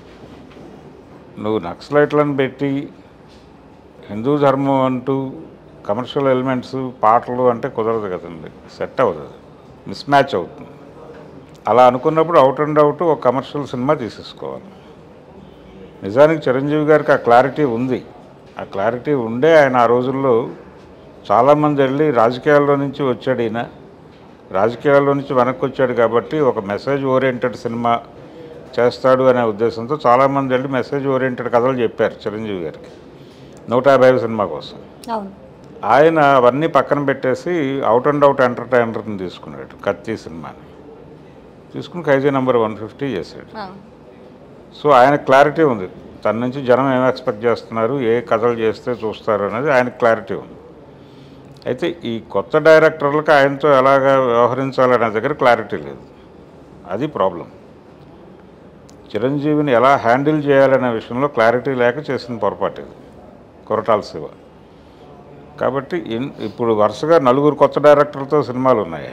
Speaker 2: నువ్వు నక్సలైట్లను పెట్టి హిందూ ధర్మం అంటూ కమర్షియల్ ఎలిమెంట్స్ పాటలు అంటే కుదరదు కదండి సెట్ అవుతుంది మిస్ మ్యాచ్ అవుతుంది అలా అనుకున్నప్పుడు అవుట్ అండ్ అవుట్ ఒక కమర్షియల్ సినిమా తీసేసుకోవాలి నిజానికి చిరంజీవి గారికి ఆ క్లారిటీ ఉంది ఆ క్లారిటీ ఉండే ఆయన ఆ రోజుల్లో చాలామంది వెళ్ళి రాజకీయాల్లో నుంచి వచ్చాడు ఈయన రాజకీయాల్లో నుంచి వెనక్కి వచ్చాడు కాబట్టి ఒక మెసేజ్ ఓరియంటెడ్ సినిమా చేస్తాడు అనే ఉద్దేశంతో చాలామంది వెళ్ళి మెసేజ్ ఓరియంటెడ్ కథలు చెప్పారు చిరంజీవి గారికి నూట యాభై సినిమా కోసం
Speaker 1: అవును
Speaker 2: ఆయన అవన్నీ పక్కన పెట్టేసి అవుట్ అండ్ అవుట్ ఎంటర్టైనర్ని తీసుకున్నాడు కత్తి సినిమాని తీసుకుని ఖైజీ నెంబర్ వన్ ఫిఫ్టీ చేశాడు
Speaker 1: అవును.
Speaker 2: సో ఆయన క్లారిటీ ఉంది తన నుంచి జనం ఏం ఎక్స్పెక్ట్ చేస్తున్నారు ఏ కథలు చేస్తే చూస్తారు అనేది ఆయనకు క్లారిటీ ఉంది అయితే ఈ కొత్త డైరెక్టర్లకు ఆయనతో ఎలాగ వ్యవహరించాలనే దగ్గర క్లారిటీ లేదు అది ప్రాబ్లం చిరంజీవిని ఎలా హ్యాండిల్ చేయాలనే విషయంలో క్లారిటీ లేక చేసిన పొరపాటు ఇది కొరటాల శివ కాబట్టి ఇన్- ఇప్పుడు వరుసగా నలుగురు కొత్త డైరెక్టర్లతో సినిమాలు ఉన్నాయి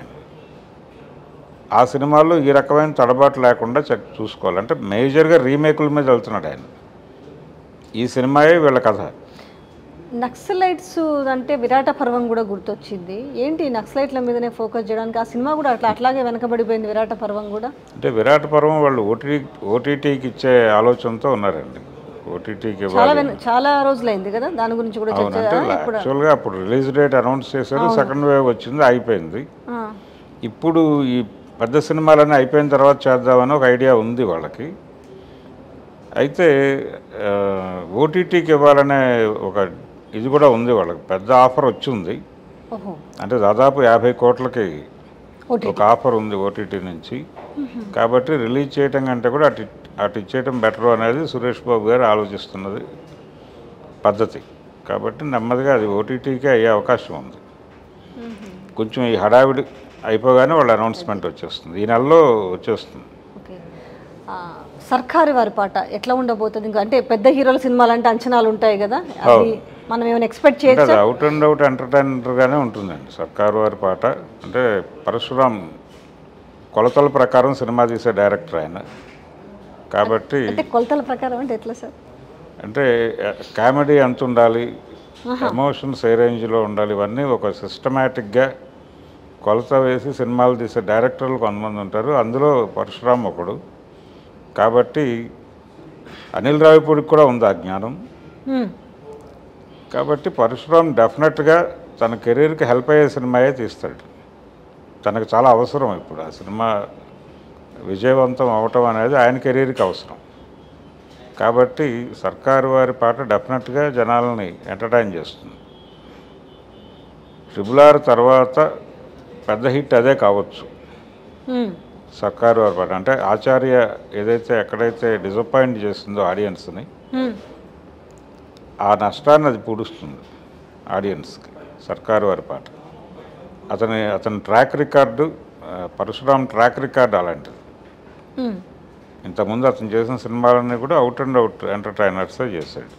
Speaker 2: ఆ సినిమాల్లో ఈ రకమైన తడబాటు లేకుండా చెక్ చూసుకోవాలి అంటే మేజర్గా రీమేకుల మీద వెళ్తున్నాడు ఆయన ఈ సినిమాయే వీళ్ళ కథ
Speaker 1: నక్సలైట్స్ అంటే విరాట పర్వం కూడా గుర్తొచ్చింది ఏంటి నక్సలైట్ల మీదనే ఫోకస్ చేయడానికి ఆ సినిమా కూడా అట్లా అట్లాగే వెనకబడిపోయింది విరాట పర్వం కూడా
Speaker 2: అంటే విరాట పర్వం వాళ్ళు ఓటీ ఓటీటీకి ఇచ్చే ఆలోచనతో ఉన్నారండి ఓటీటీకి
Speaker 1: చాలా
Speaker 2: ఇవ్వాలి
Speaker 1: వెన- చాలా రోజులైంది కదా దాని గురించి కూడా చర్చ
Speaker 2: అవునంటే
Speaker 1: ఇప్పుడు
Speaker 2: యాక్చువల్గా అప్పుడు రిలీజ్ డేట్ అనౌన్స్ చేశారు సెకండ్ వేవ్ వచ్చింది అయిపోయింది
Speaker 1: ఆ,
Speaker 2: ఇప్పుడు ఈ పెద్ద సినిమాలన్నీ అయిపోయిన తర్వాత చేద్దామని ఒక ఐడియా ఉంది వాళ్ళకి అయితే ఓటీటీకి ఇవ్వాలనే ఒక ఇది కూడా ఉంది వాళ్ళకి పెద్ద ఆఫర్ వచ్చింది
Speaker 1: ఓహో
Speaker 2: అంటే దాదాపు యాభై కోట్లకి
Speaker 1: ఓటీ
Speaker 2: ఒక ఆఫర్ ఉంది ఓటీటీ నుంచి కాబట్టి రిలీజ్ చేయటం కంటే కూడా అటు అటు ఇచ్చేయటం బెటర్ అనేది సురేష్ బాబు గారు ఆలోచిస్తున్నది పద్ధతి కాబట్టి నెమ్మదిగా అది ఓటీటీకే అయ్యే అవకాశం ఉంది కొంచెం ఈ హడావిడి అయిపోగానే వాళ్ళ అనౌన్స్మెంట్ వచ్చేస్తుంది ఈ నెలలో వచ్చేస్తుంది
Speaker 1: ఓకే ఆ, సర్కారు వారి పాట ఎట్లా ఉండబోతుంది ఇంకా అంటే పెద్ద హీరోల సినిమాలు అంటే అంచనాలు ఉంటాయి కదా అది మనం ఏమైనా ఎక్స్పెక్ట్
Speaker 2: అంటే
Speaker 1: చేయొచ్చు
Speaker 2: అది అవుట్ అండ్ అవుట్ ఎంటర్టైనర్గానే ఉంటుందండి సర్కారు వారి పాట అంటే పరశురామ్ కొలతల ప్రకారం సినిమా తీసే డైరెక్టర్ ఆయన కాబట్టి
Speaker 1: అంటే కొలతల ప్రకారం అంటే ఎట్లా సార్
Speaker 2: అంటే కామెడీ ఎంత ఉండాలి ఎమోషన్స్ ఏ రేంజ్లో ఉండాలి ఇవన్నీ ఒక సిస్టమేటిక్గా కొలత వేసి సినిమాలు తీసే డైరెక్టర్లు కొంతమంది ఉంటారు అందులో పరశురామ్ ఒకడు కాబట్టి అనిల్ రావిపూడికి కూడా ఉంది ఆ జ్ఞానం
Speaker 1: హ్మ్.
Speaker 2: కాబట్టి పరశురామ్ డెఫినెట్గా తన కెరీర్కి హెల్ప్ అయ్యే సినిమాయే తీస్తాడు తనకు చాలా అవసరం ఇప్పుడు ఆ సినిమా విజయవంతం అవటం అనేది ఆయన కెరీర్కి అవసరం కాబట్టి సర్కారు వారి పాట డెఫినెట్గా జనాలని ఎంటర్టైన్ చేస్తుంది ట్రిబుల్ ఆర్ తర్వాత పెద్ద హిట్ అదే కావచ్చు
Speaker 1: హ్మ్.
Speaker 2: సర్కారు వారి పాట అంటే ఆచార్య ఏదైతే ఎక్కడైతే డిసప్పాయింట్ చేస్తుందో ఆడియన్స్ని
Speaker 1: హ్మ్.
Speaker 2: ఆ నష్టాన్ని అది పూడుస్తుంది ఆడియన్స్కి సర్కారు వారి పాట అతని అతని ట్రాక్ రికార్డు ఆ, పరశురామ్ ట్రాక్ రికార్డు అలాంటిది
Speaker 1: హ్మ్.
Speaker 2: ఇంతకుముందు అతను చేసిన సినిమాలన్నీ కూడా అవుట్ అండ్ అవుట్ ఎంటర్టైనర్సే చేశాడు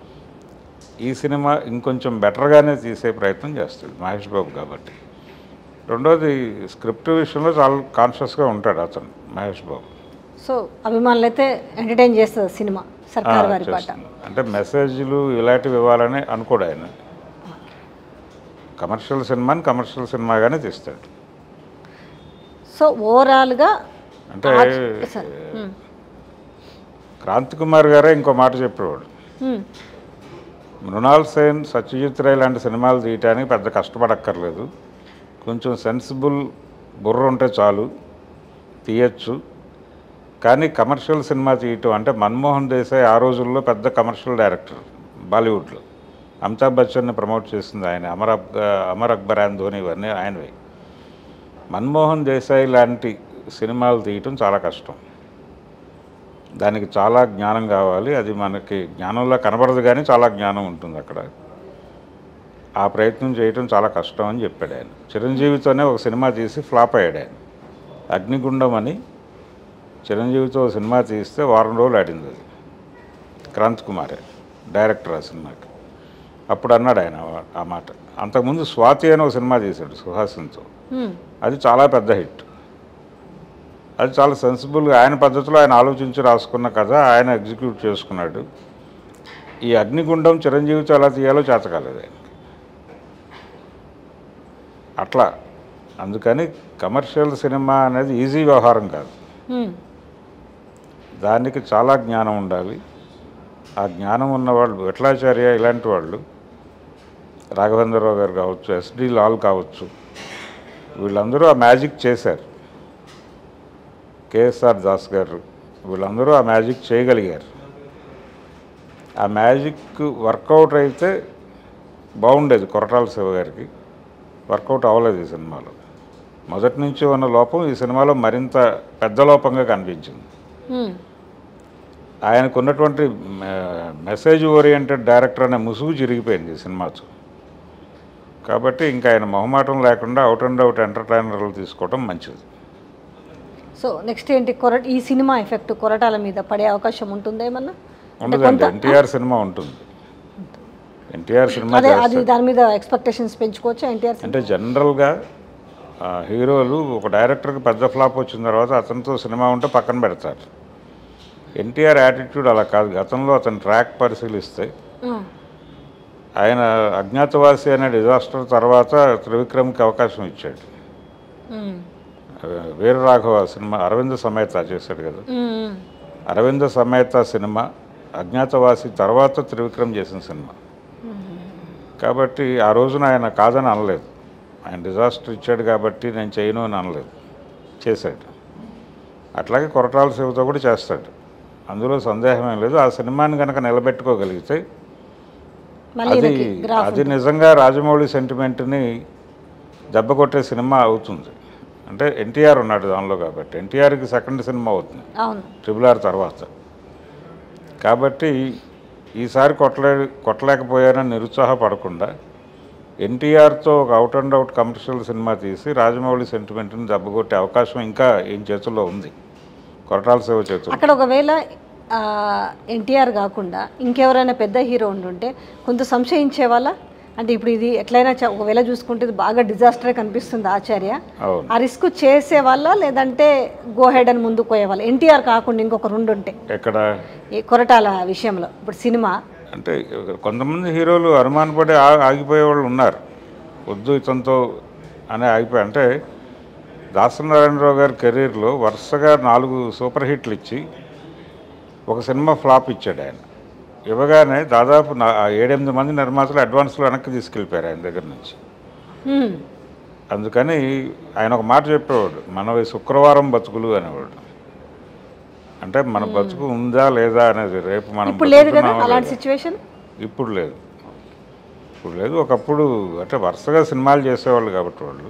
Speaker 2: ఈ సినిమా ఇంకొంచెం బెటర్గానే తీసే ప్రయత్నం చేస్తాడు మహేష్ బాబు కాబట్టి రెండోది స్క్రిప్ట్ విషయంలో చాలా కాన్షియస్గా ఉంటాడు అతను మహేష్ బాబు
Speaker 1: సో అభిమానులు అయితే ఎంటర్టైన్ చేస్తుంది సినిమా సర్కార్
Speaker 2: ఆ,
Speaker 1: వారి పాట
Speaker 2: చేస్తుంది. అంటే మెసేజ్లు ఇలాంటివి ఇవ్వాలని అనుకోడు ఆయన కమర్షియల్ సినిమాని కమర్షియల్ సినిమాగానే తీస్తాడు
Speaker 1: సో ఓవరాల్గా
Speaker 2: అంటే
Speaker 1: సార్ ఉమ్,
Speaker 2: క్రాంతి కుమార్ గారే ఇంకో మాట చెప్పేవాడు
Speaker 1: ఉమ్,
Speaker 2: మృణాల్ సేన్ సత్యజిత్ రే లాంటి సినిమాలు తీయటానికి పెద్ద కష్టపడక్కర్లేదు కొంచెం సెన్సిబుల్ బుర్ర ఉంటే చాలు తీయచ్చు కానీ కమర్షియల్ సినిమా తీయటం అంటే మన్మోహన్ దేశాయ్ ఆ రోజుల్లో పెద్ద కమర్షియల్ డైరెక్టర్ బాలీవుడ్లో అమితాబ్ బచ్చన్ని ప్రమోట్ చేసింది ఆయన అమర్ అక్ అమర్ అక్బర్ అండ్ ధోని ఇవన్నీ ఆయనవి మన్మోహన్ దేశాయ్ లాంటి సినిమాలు తీయటం చాలా కష్టం దానికి చాలా జ్ఞానం కావాలి అది మనకి జ్ఞానంలో కనబడదు కానీ చాలా జ్ఞానం ఉంటుంది అక్కడ ఆ ప్రయత్నం చేయటం చాలా కష్టం అని చెప్పాడు ఆయన చిరంజీవితోనే ఒక సినిమా తీసి ఫ్లాప్ అయ్యాడు ఆయన అగ్నిగుండం అని చిరంజీవితో ఒక సినిమా తీస్తే వారం రోజులు ఆడింది అది క్రాంత్ కుమారే డైరెక్టర్ ఆ సినిమాకి అప్పుడు అన్నాడు ఆయన ఆ- ఆ మాట అంతకుముందు స్వాతి అని ఒక సినిమా తీశాడు సుహాసిన్తో
Speaker 1: ఉమ్,
Speaker 2: అది చాలా పెద్ద హిట్ అది చాలా సెన్సిబుల్గా ఆయన పద్ధతిలో ఆయన ఆలోచించి రాసుకున్న కథ ఆయన ఎగ్జిక్యూట్ చేసుకున్నాడు ఈ అగ్నిగుండం చిరంజీవితో ఎలా తీయాలో చేతకాలేదు ఆయన అట్లా అందుకని కమర్షియల్ సినిమా అనేది ఈజీ వ్యవహారం కాదు
Speaker 1: ఉమ్,
Speaker 2: దానికి చాలా జ్ఞానం ఉండాలి ఆ జ్ఞానం ఉన్నవాళ్ళు విఠలాచార్య ఇలాంటి వాళ్ళు రాఘవేంద్రరావు గారు కావచ్చు ఎస్డి లాల్ కావచ్చు వీళ్ళందరూ ఆ మ్యాజిక్ చేశారు కేఎస్ఆర్ దాస్ గారు వీళ్ళందరూ ఆ మ్యాజిక్ చేయగలిగారు ఆ మ్యాజిక్ వర్కౌట్ అయితే బాగుండేది కొరటాల శివ గారికి వర్కౌట్ అవ్వలేదు ఈ సినిమాలో మొదటి నుంచి ఉన్న లోపం ఈ సినిమాలో మరింత పెద్ద లోపంగా కనిపించింది
Speaker 1: ఉమ్,
Speaker 2: ఆయనకు ఉన్నటువంటి మె- మెసేజ్ ఓరియంటెడ్ డైరెక్టర్ అనే ముసుగు చిరిగిపోయింది ఈ సినిమాతో కాబట్టి ఇంకా ఆయన మొహమాటం లేకుండా అవుట్ అండ్ అవుట్ ఎంటర్టైనర్లు తీసుకోవడం మంచిది
Speaker 1: సో నెక్స్ట్ ఏంటి కొరట ఈ సినిమా ఎఫెక్ట్ కొరటాల మీద పడే అవకాశం ఉంటుందా ఏమన్నా అంటే
Speaker 2: ఉండదండి
Speaker 1: కొంత
Speaker 2: ఎన్టీఆర్ సినిమా ఉంటుంది ఎన్టీఆర్ సినిమా
Speaker 1: అదే అది
Speaker 2: చేస్తాడు.
Speaker 1: దాని మీద ఎక్స్పెక్టేషన్స్ పెంచుకోవచ్చు ఎన్టీఆర్
Speaker 2: అంటే జనరల్గా ఆ, హీరోలు ఒక డైరెక్టర్కి పెద్ద ఫ్లాప్ వచ్చిన తర్వాత అతనితో సినిమా ఉంటే పక్కన పెడతారు ఎన్టీఆర్ యాటిట్యూడ్ అలా కాదు గతంలో అతని ట్రాక్ పరిశీలిస్తే ఆయన అజ్ఞాతవాసి అనే డిజాస్టర్ తర్వాత త్రివిక్రమ్కి అవకాశం ఇచ్చాడు వీరరాఘవ సినిమా అరవింద సమేత చేశాడు కదా అరవింద సమేత సినిమా అజ్ఞాతవాసి తర్వాత త్రివిక్రమ్ చేసిన సినిమా కాబట్టి ఆ రోజున ఆయన కాదని అనలేదు ఆయన డిజాస్టర్ ఇచ్చాడు కాబట్టి నేను చేయను అని అనలేదు చేశాడు అట్లాగే కొరటాల శివతో కూడా చేస్తాడు అందులో సందేహం ఏం లేదు ఆ సినిమాని కనుక నిలబెట్టుకోగలిగితే
Speaker 1: మళ్ళీ
Speaker 2: అది
Speaker 1: ఈయనకి గ్రాఫ్
Speaker 2: అది నిజంగా రాజమౌళి సెంటిమెంట్ని దెబ్బ కొట్టే సినిమా అవుతుంది అంటే ఎన్టీఆర్ ఉన్నాడు దానిలో కాబట్టి ఎన్టీఆర్కి సెకండ్ సినిమా అవుతుంది
Speaker 1: అవును
Speaker 2: ట్రిపుల్ ఆర్ తర్వాత కాబట్టి ఈసారి కొట్టలే కొట్టలేకపోయానని నిరుత్సాహపడకుండా ఎన్టీఆర్తో ఒక out and out commercial cinema తీసి రాజమౌళి సెంటిమెంట్ని దెబ్బకొట్టే అవకాశం ఇంకా ఈయన చేతుల్లో ఉంది కొరటాల సేవ చేతుల్లో
Speaker 1: అక్కడ ఒకవేళ ఎన్టీఆర్ కాకుండా ఇంకెవరైనా పెద్ద హీరో ఉండుంటే కొంత సంశయించే వాళ్ళ అంటే ఇప్పుడు ఇది ఎట్లయినా చ- ఒకవేళ చూసుకుంటే ఇది బాగా డిజాస్టరే కనిపిస్తుంది ఆచార్య
Speaker 2: అవును
Speaker 1: ఆ రిస్క్ చేసే వాళ్ళ లేదంటే గో హెడ్ అని ముందుకు పోయేవాళ్ళు ఎన్టీఆర్ కాకుండా ఇంకొక రెండు ఉంటే
Speaker 2: ఎక్కడ
Speaker 1: ఈ కొరటాల విషయంలో ఇప్పుడు సినిమా
Speaker 2: అంటే కొంతమంది హీరోలు అనుమానపడి ఆ- ఆగిపోయే వాళ్ళు ఉన్నారు వద్దు ఇతనితో అని ఆగిపోయి అంటే దాసనారాయణరావు గారి కెరీర్లో వరుసగా నాలుగు సూపర్ హిట్లు ఇచ్చి ఒక సినిమా ఫ్లాప్ ఇచ్చాడు ఆయన ఇవ్వగానే దాదాపు నా ఆ ఏడెనిమిది మంది నిర్మాతలు అడ్వాన్స్లో వెనక్కి తీసుకెళ్ళిపోయారు ఆయన దగ్గర నుంచి
Speaker 1: హ్మ్.
Speaker 2: అందుకని ఆయన ఒక మాట చెప్పేవాడు మనవి శుక్రవారం బతుకులు అనేవాడు అంటే మన బతుకు ఉందా లేదా అనేది రేపు మనం
Speaker 1: ఇప్పుడు లేదు కదా
Speaker 2: బతుకుతున్నామా
Speaker 1: అలాంటి
Speaker 2: లేదా?
Speaker 1: సిచ్యువేషన్
Speaker 2: ఇప్పుడు లేదు ఇప్పుడు లేదు ఒకప్పుడు అంటే వరుసగా సినిమాలు చేసేవాళ్ళు కాబట్టి వాళ్ళు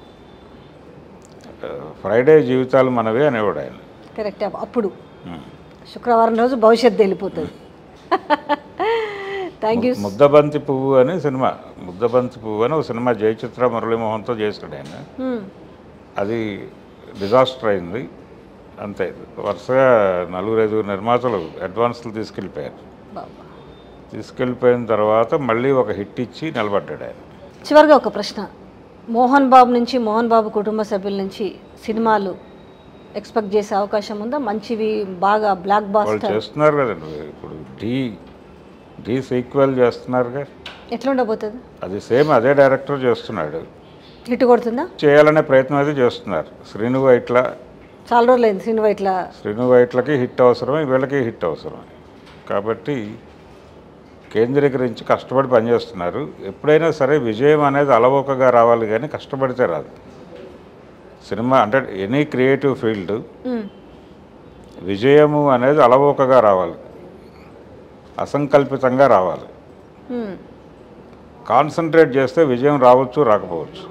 Speaker 2: ఆ, ఫ్రైడే జీవితాలు మనవే అనేవాడు ఆయన
Speaker 1: కరెక్ట్ అప్పుడు
Speaker 2: ఉం.
Speaker 1: శుక్రవారం రోజు భవిష్యత్తు వెళ్ళిపోతుంది థ్యాంక్ యూ
Speaker 2: ముద్దబంతి పువ్వు అని సినిమా ముద్దబంతి పువ్వు అని ఒక సినిమా జయచిత్ర మురళీమోహన్తో చేశాడు ఆయన అది డిజాస్టర్ అయింది అంతే వరుసగా నలుగురు ఐదుగురు నిర్మాతలు అడ్వాన్స్లు తీసుకెళ్ళిపోయారు తీసుకెళ్ళిపోయిన తర్వాత మళ్ళీ ఒక హిట్ ఇచ్చి నిలబడ్డాడు ఆయన
Speaker 1: చివరిగా ఒక ప్రశ్న మోహన్ బాబు నుంచి మోహన్ బాబు కుటుంబ సభ్యుల నుంచి సినిమాలు ఎక్స్పెక్ట్ చేసే అవకాశం ఉందా మంచివి బాగా బ్లాక్
Speaker 2: వాళ్ళు
Speaker 1: బాస్టర్
Speaker 2: చేస్తున్నారు కదండి ఇప్పుడు డి డి సీక్వెల్ చేస్తున్నారుగా
Speaker 1: ఎట్లా ఉండబోతుంది
Speaker 2: అది సేమ్ అదే డైరెక్టర్ చేస్తున్నాడు
Speaker 1: హిట్ కొడుతుందా
Speaker 2: చేయాలనే ప్రయత్నం అయితే చేస్తున్నారు శ్రీను వైట్ల
Speaker 1: చాలా రోజులైంది సినిమా ఇట్లా
Speaker 2: శ్రీను వైట్లకి హిట్ అవసరమే వీళ్ళకి హిట్ అవసరమే కాబట్టి కేంద్రీకరించి కష్టపడి పనిచేస్తున్నారు ఎప్పుడైనా సరే విజయం అనేది అలవోకగా రావాలి కానీ కష్టపడితే రాదు సినిమా అంటే ఎనీ క్రియేటివ్ ఫీల్డ్
Speaker 1: మ్మ్.
Speaker 2: విజయము అనేది అలవోకగా రావాలి అసంకల్పితంగా రావాలి
Speaker 1: మ్మ్.
Speaker 2: కాన్సన్ట్రేట్ చేస్తే విజయం రావచ్చు రాకపోవచ్చు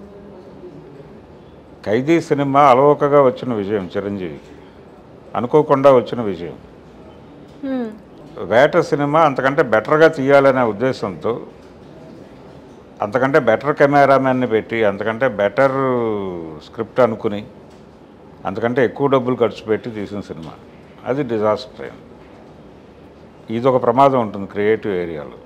Speaker 2: ఖైదీ సినిమా అలవోకగా వచ్చిన విజయం చిరంజీవికి అనుకోకుండా వచ్చిన విజయం
Speaker 1: మ్మ్.
Speaker 2: వేట సినిమా అంతకంటే బెటర్గా తీయాలనే ఉద్దేశంతో అంతకంటే బెటర్ కెమెరామెన్ని పెట్టి అంతకంటే బెటర్ స్క్రిప్ట్ అనుకుని అంతకంటే ఎక్కువ డబ్బులు ఖర్చు పెట్టి తీసిన సినిమా అది డిజాస్టర్ అయింది ఇది ఒక ప్రమాదం ఉంటుంది క్రియేటివ్ ఏరియాలో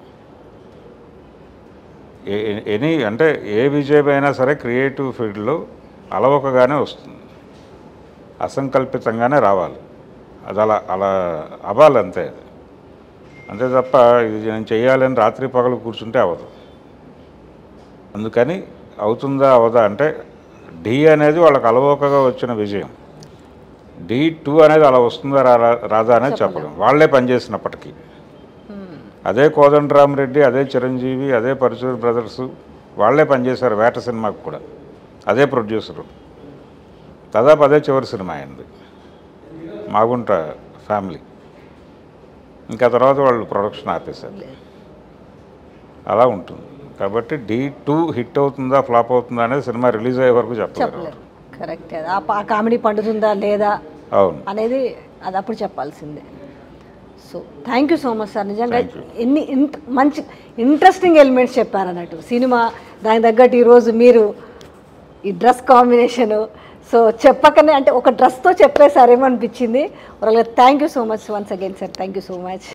Speaker 2: ఏ- ఏ- ఎనీ అంటే ఏ విజయం అయినా సరే క్రియేటివ్ ఫీల్డ్లో అలవకగానే వస్తుంది అసంకల్పితంగానే రావాలి అది అలా అలా అవ్వాలి అంతే అది అంతే తప్ప ఇది నేను చేయాలని రాత్రి పగలు కూర్చుంటే అవ్వదు అందుకని అవుతుందా అవదా అంటే డి అనేది వాళ్ళకి అలవోకగా వచ్చిన విజయం డి టూ అనేది అలా వస్తుందా రా- రాదా అనేది చెప్పలేం వాళ్ళే పనిచేసినప్పటికీ అదే కోదండరామరెడ్డి అదే చిరంజీవి అదే పరచూరి బ్రదర్స్ వాళ్ళే పనిచేశారు వేట సినిమాకు కూడా అదే ప్రొడ్యూసరు దాదాపు అదే చివరి సినిమా అయింది మాగుంట ఫ్యామిలీ ఇంకా తర్వాత వాళ్ళు ప్రొడక్షన్ ఆపేశారు అలా ఉంటుంది కాబట్టి డి టూ హిట్ అవుతుందా ఫ్లాప్ అవుతుందా అనేది సినిమా రిలీజ్ అయ్యే వరకు చెప్పలేరు
Speaker 1: చెప్పలేరు కరెక్ట్ ఆ ప- ఆ కామెడీ పండుతుందా లేదా
Speaker 2: అవును
Speaker 1: అనేది అది అప్పుడు చెప్పాల్సిందే so thank you so much sir నిజంగా
Speaker 2: Thank you.
Speaker 1: ఎన్ని ఇంట్ మంచి ఇంట్రెస్టింగ్ ఎలిమెంట్స్ చెప్పారన్నట్టు సినిమా దానికి తగ్గట్టు ఈరోజు మీరు ఈ డ్రెస్ కాంబినేషను సో చెప్పకనే అంటే ఒక డ్రెస్తో చెప్పేసారేమో అనిపించింది thank you so much once again sir thank you so much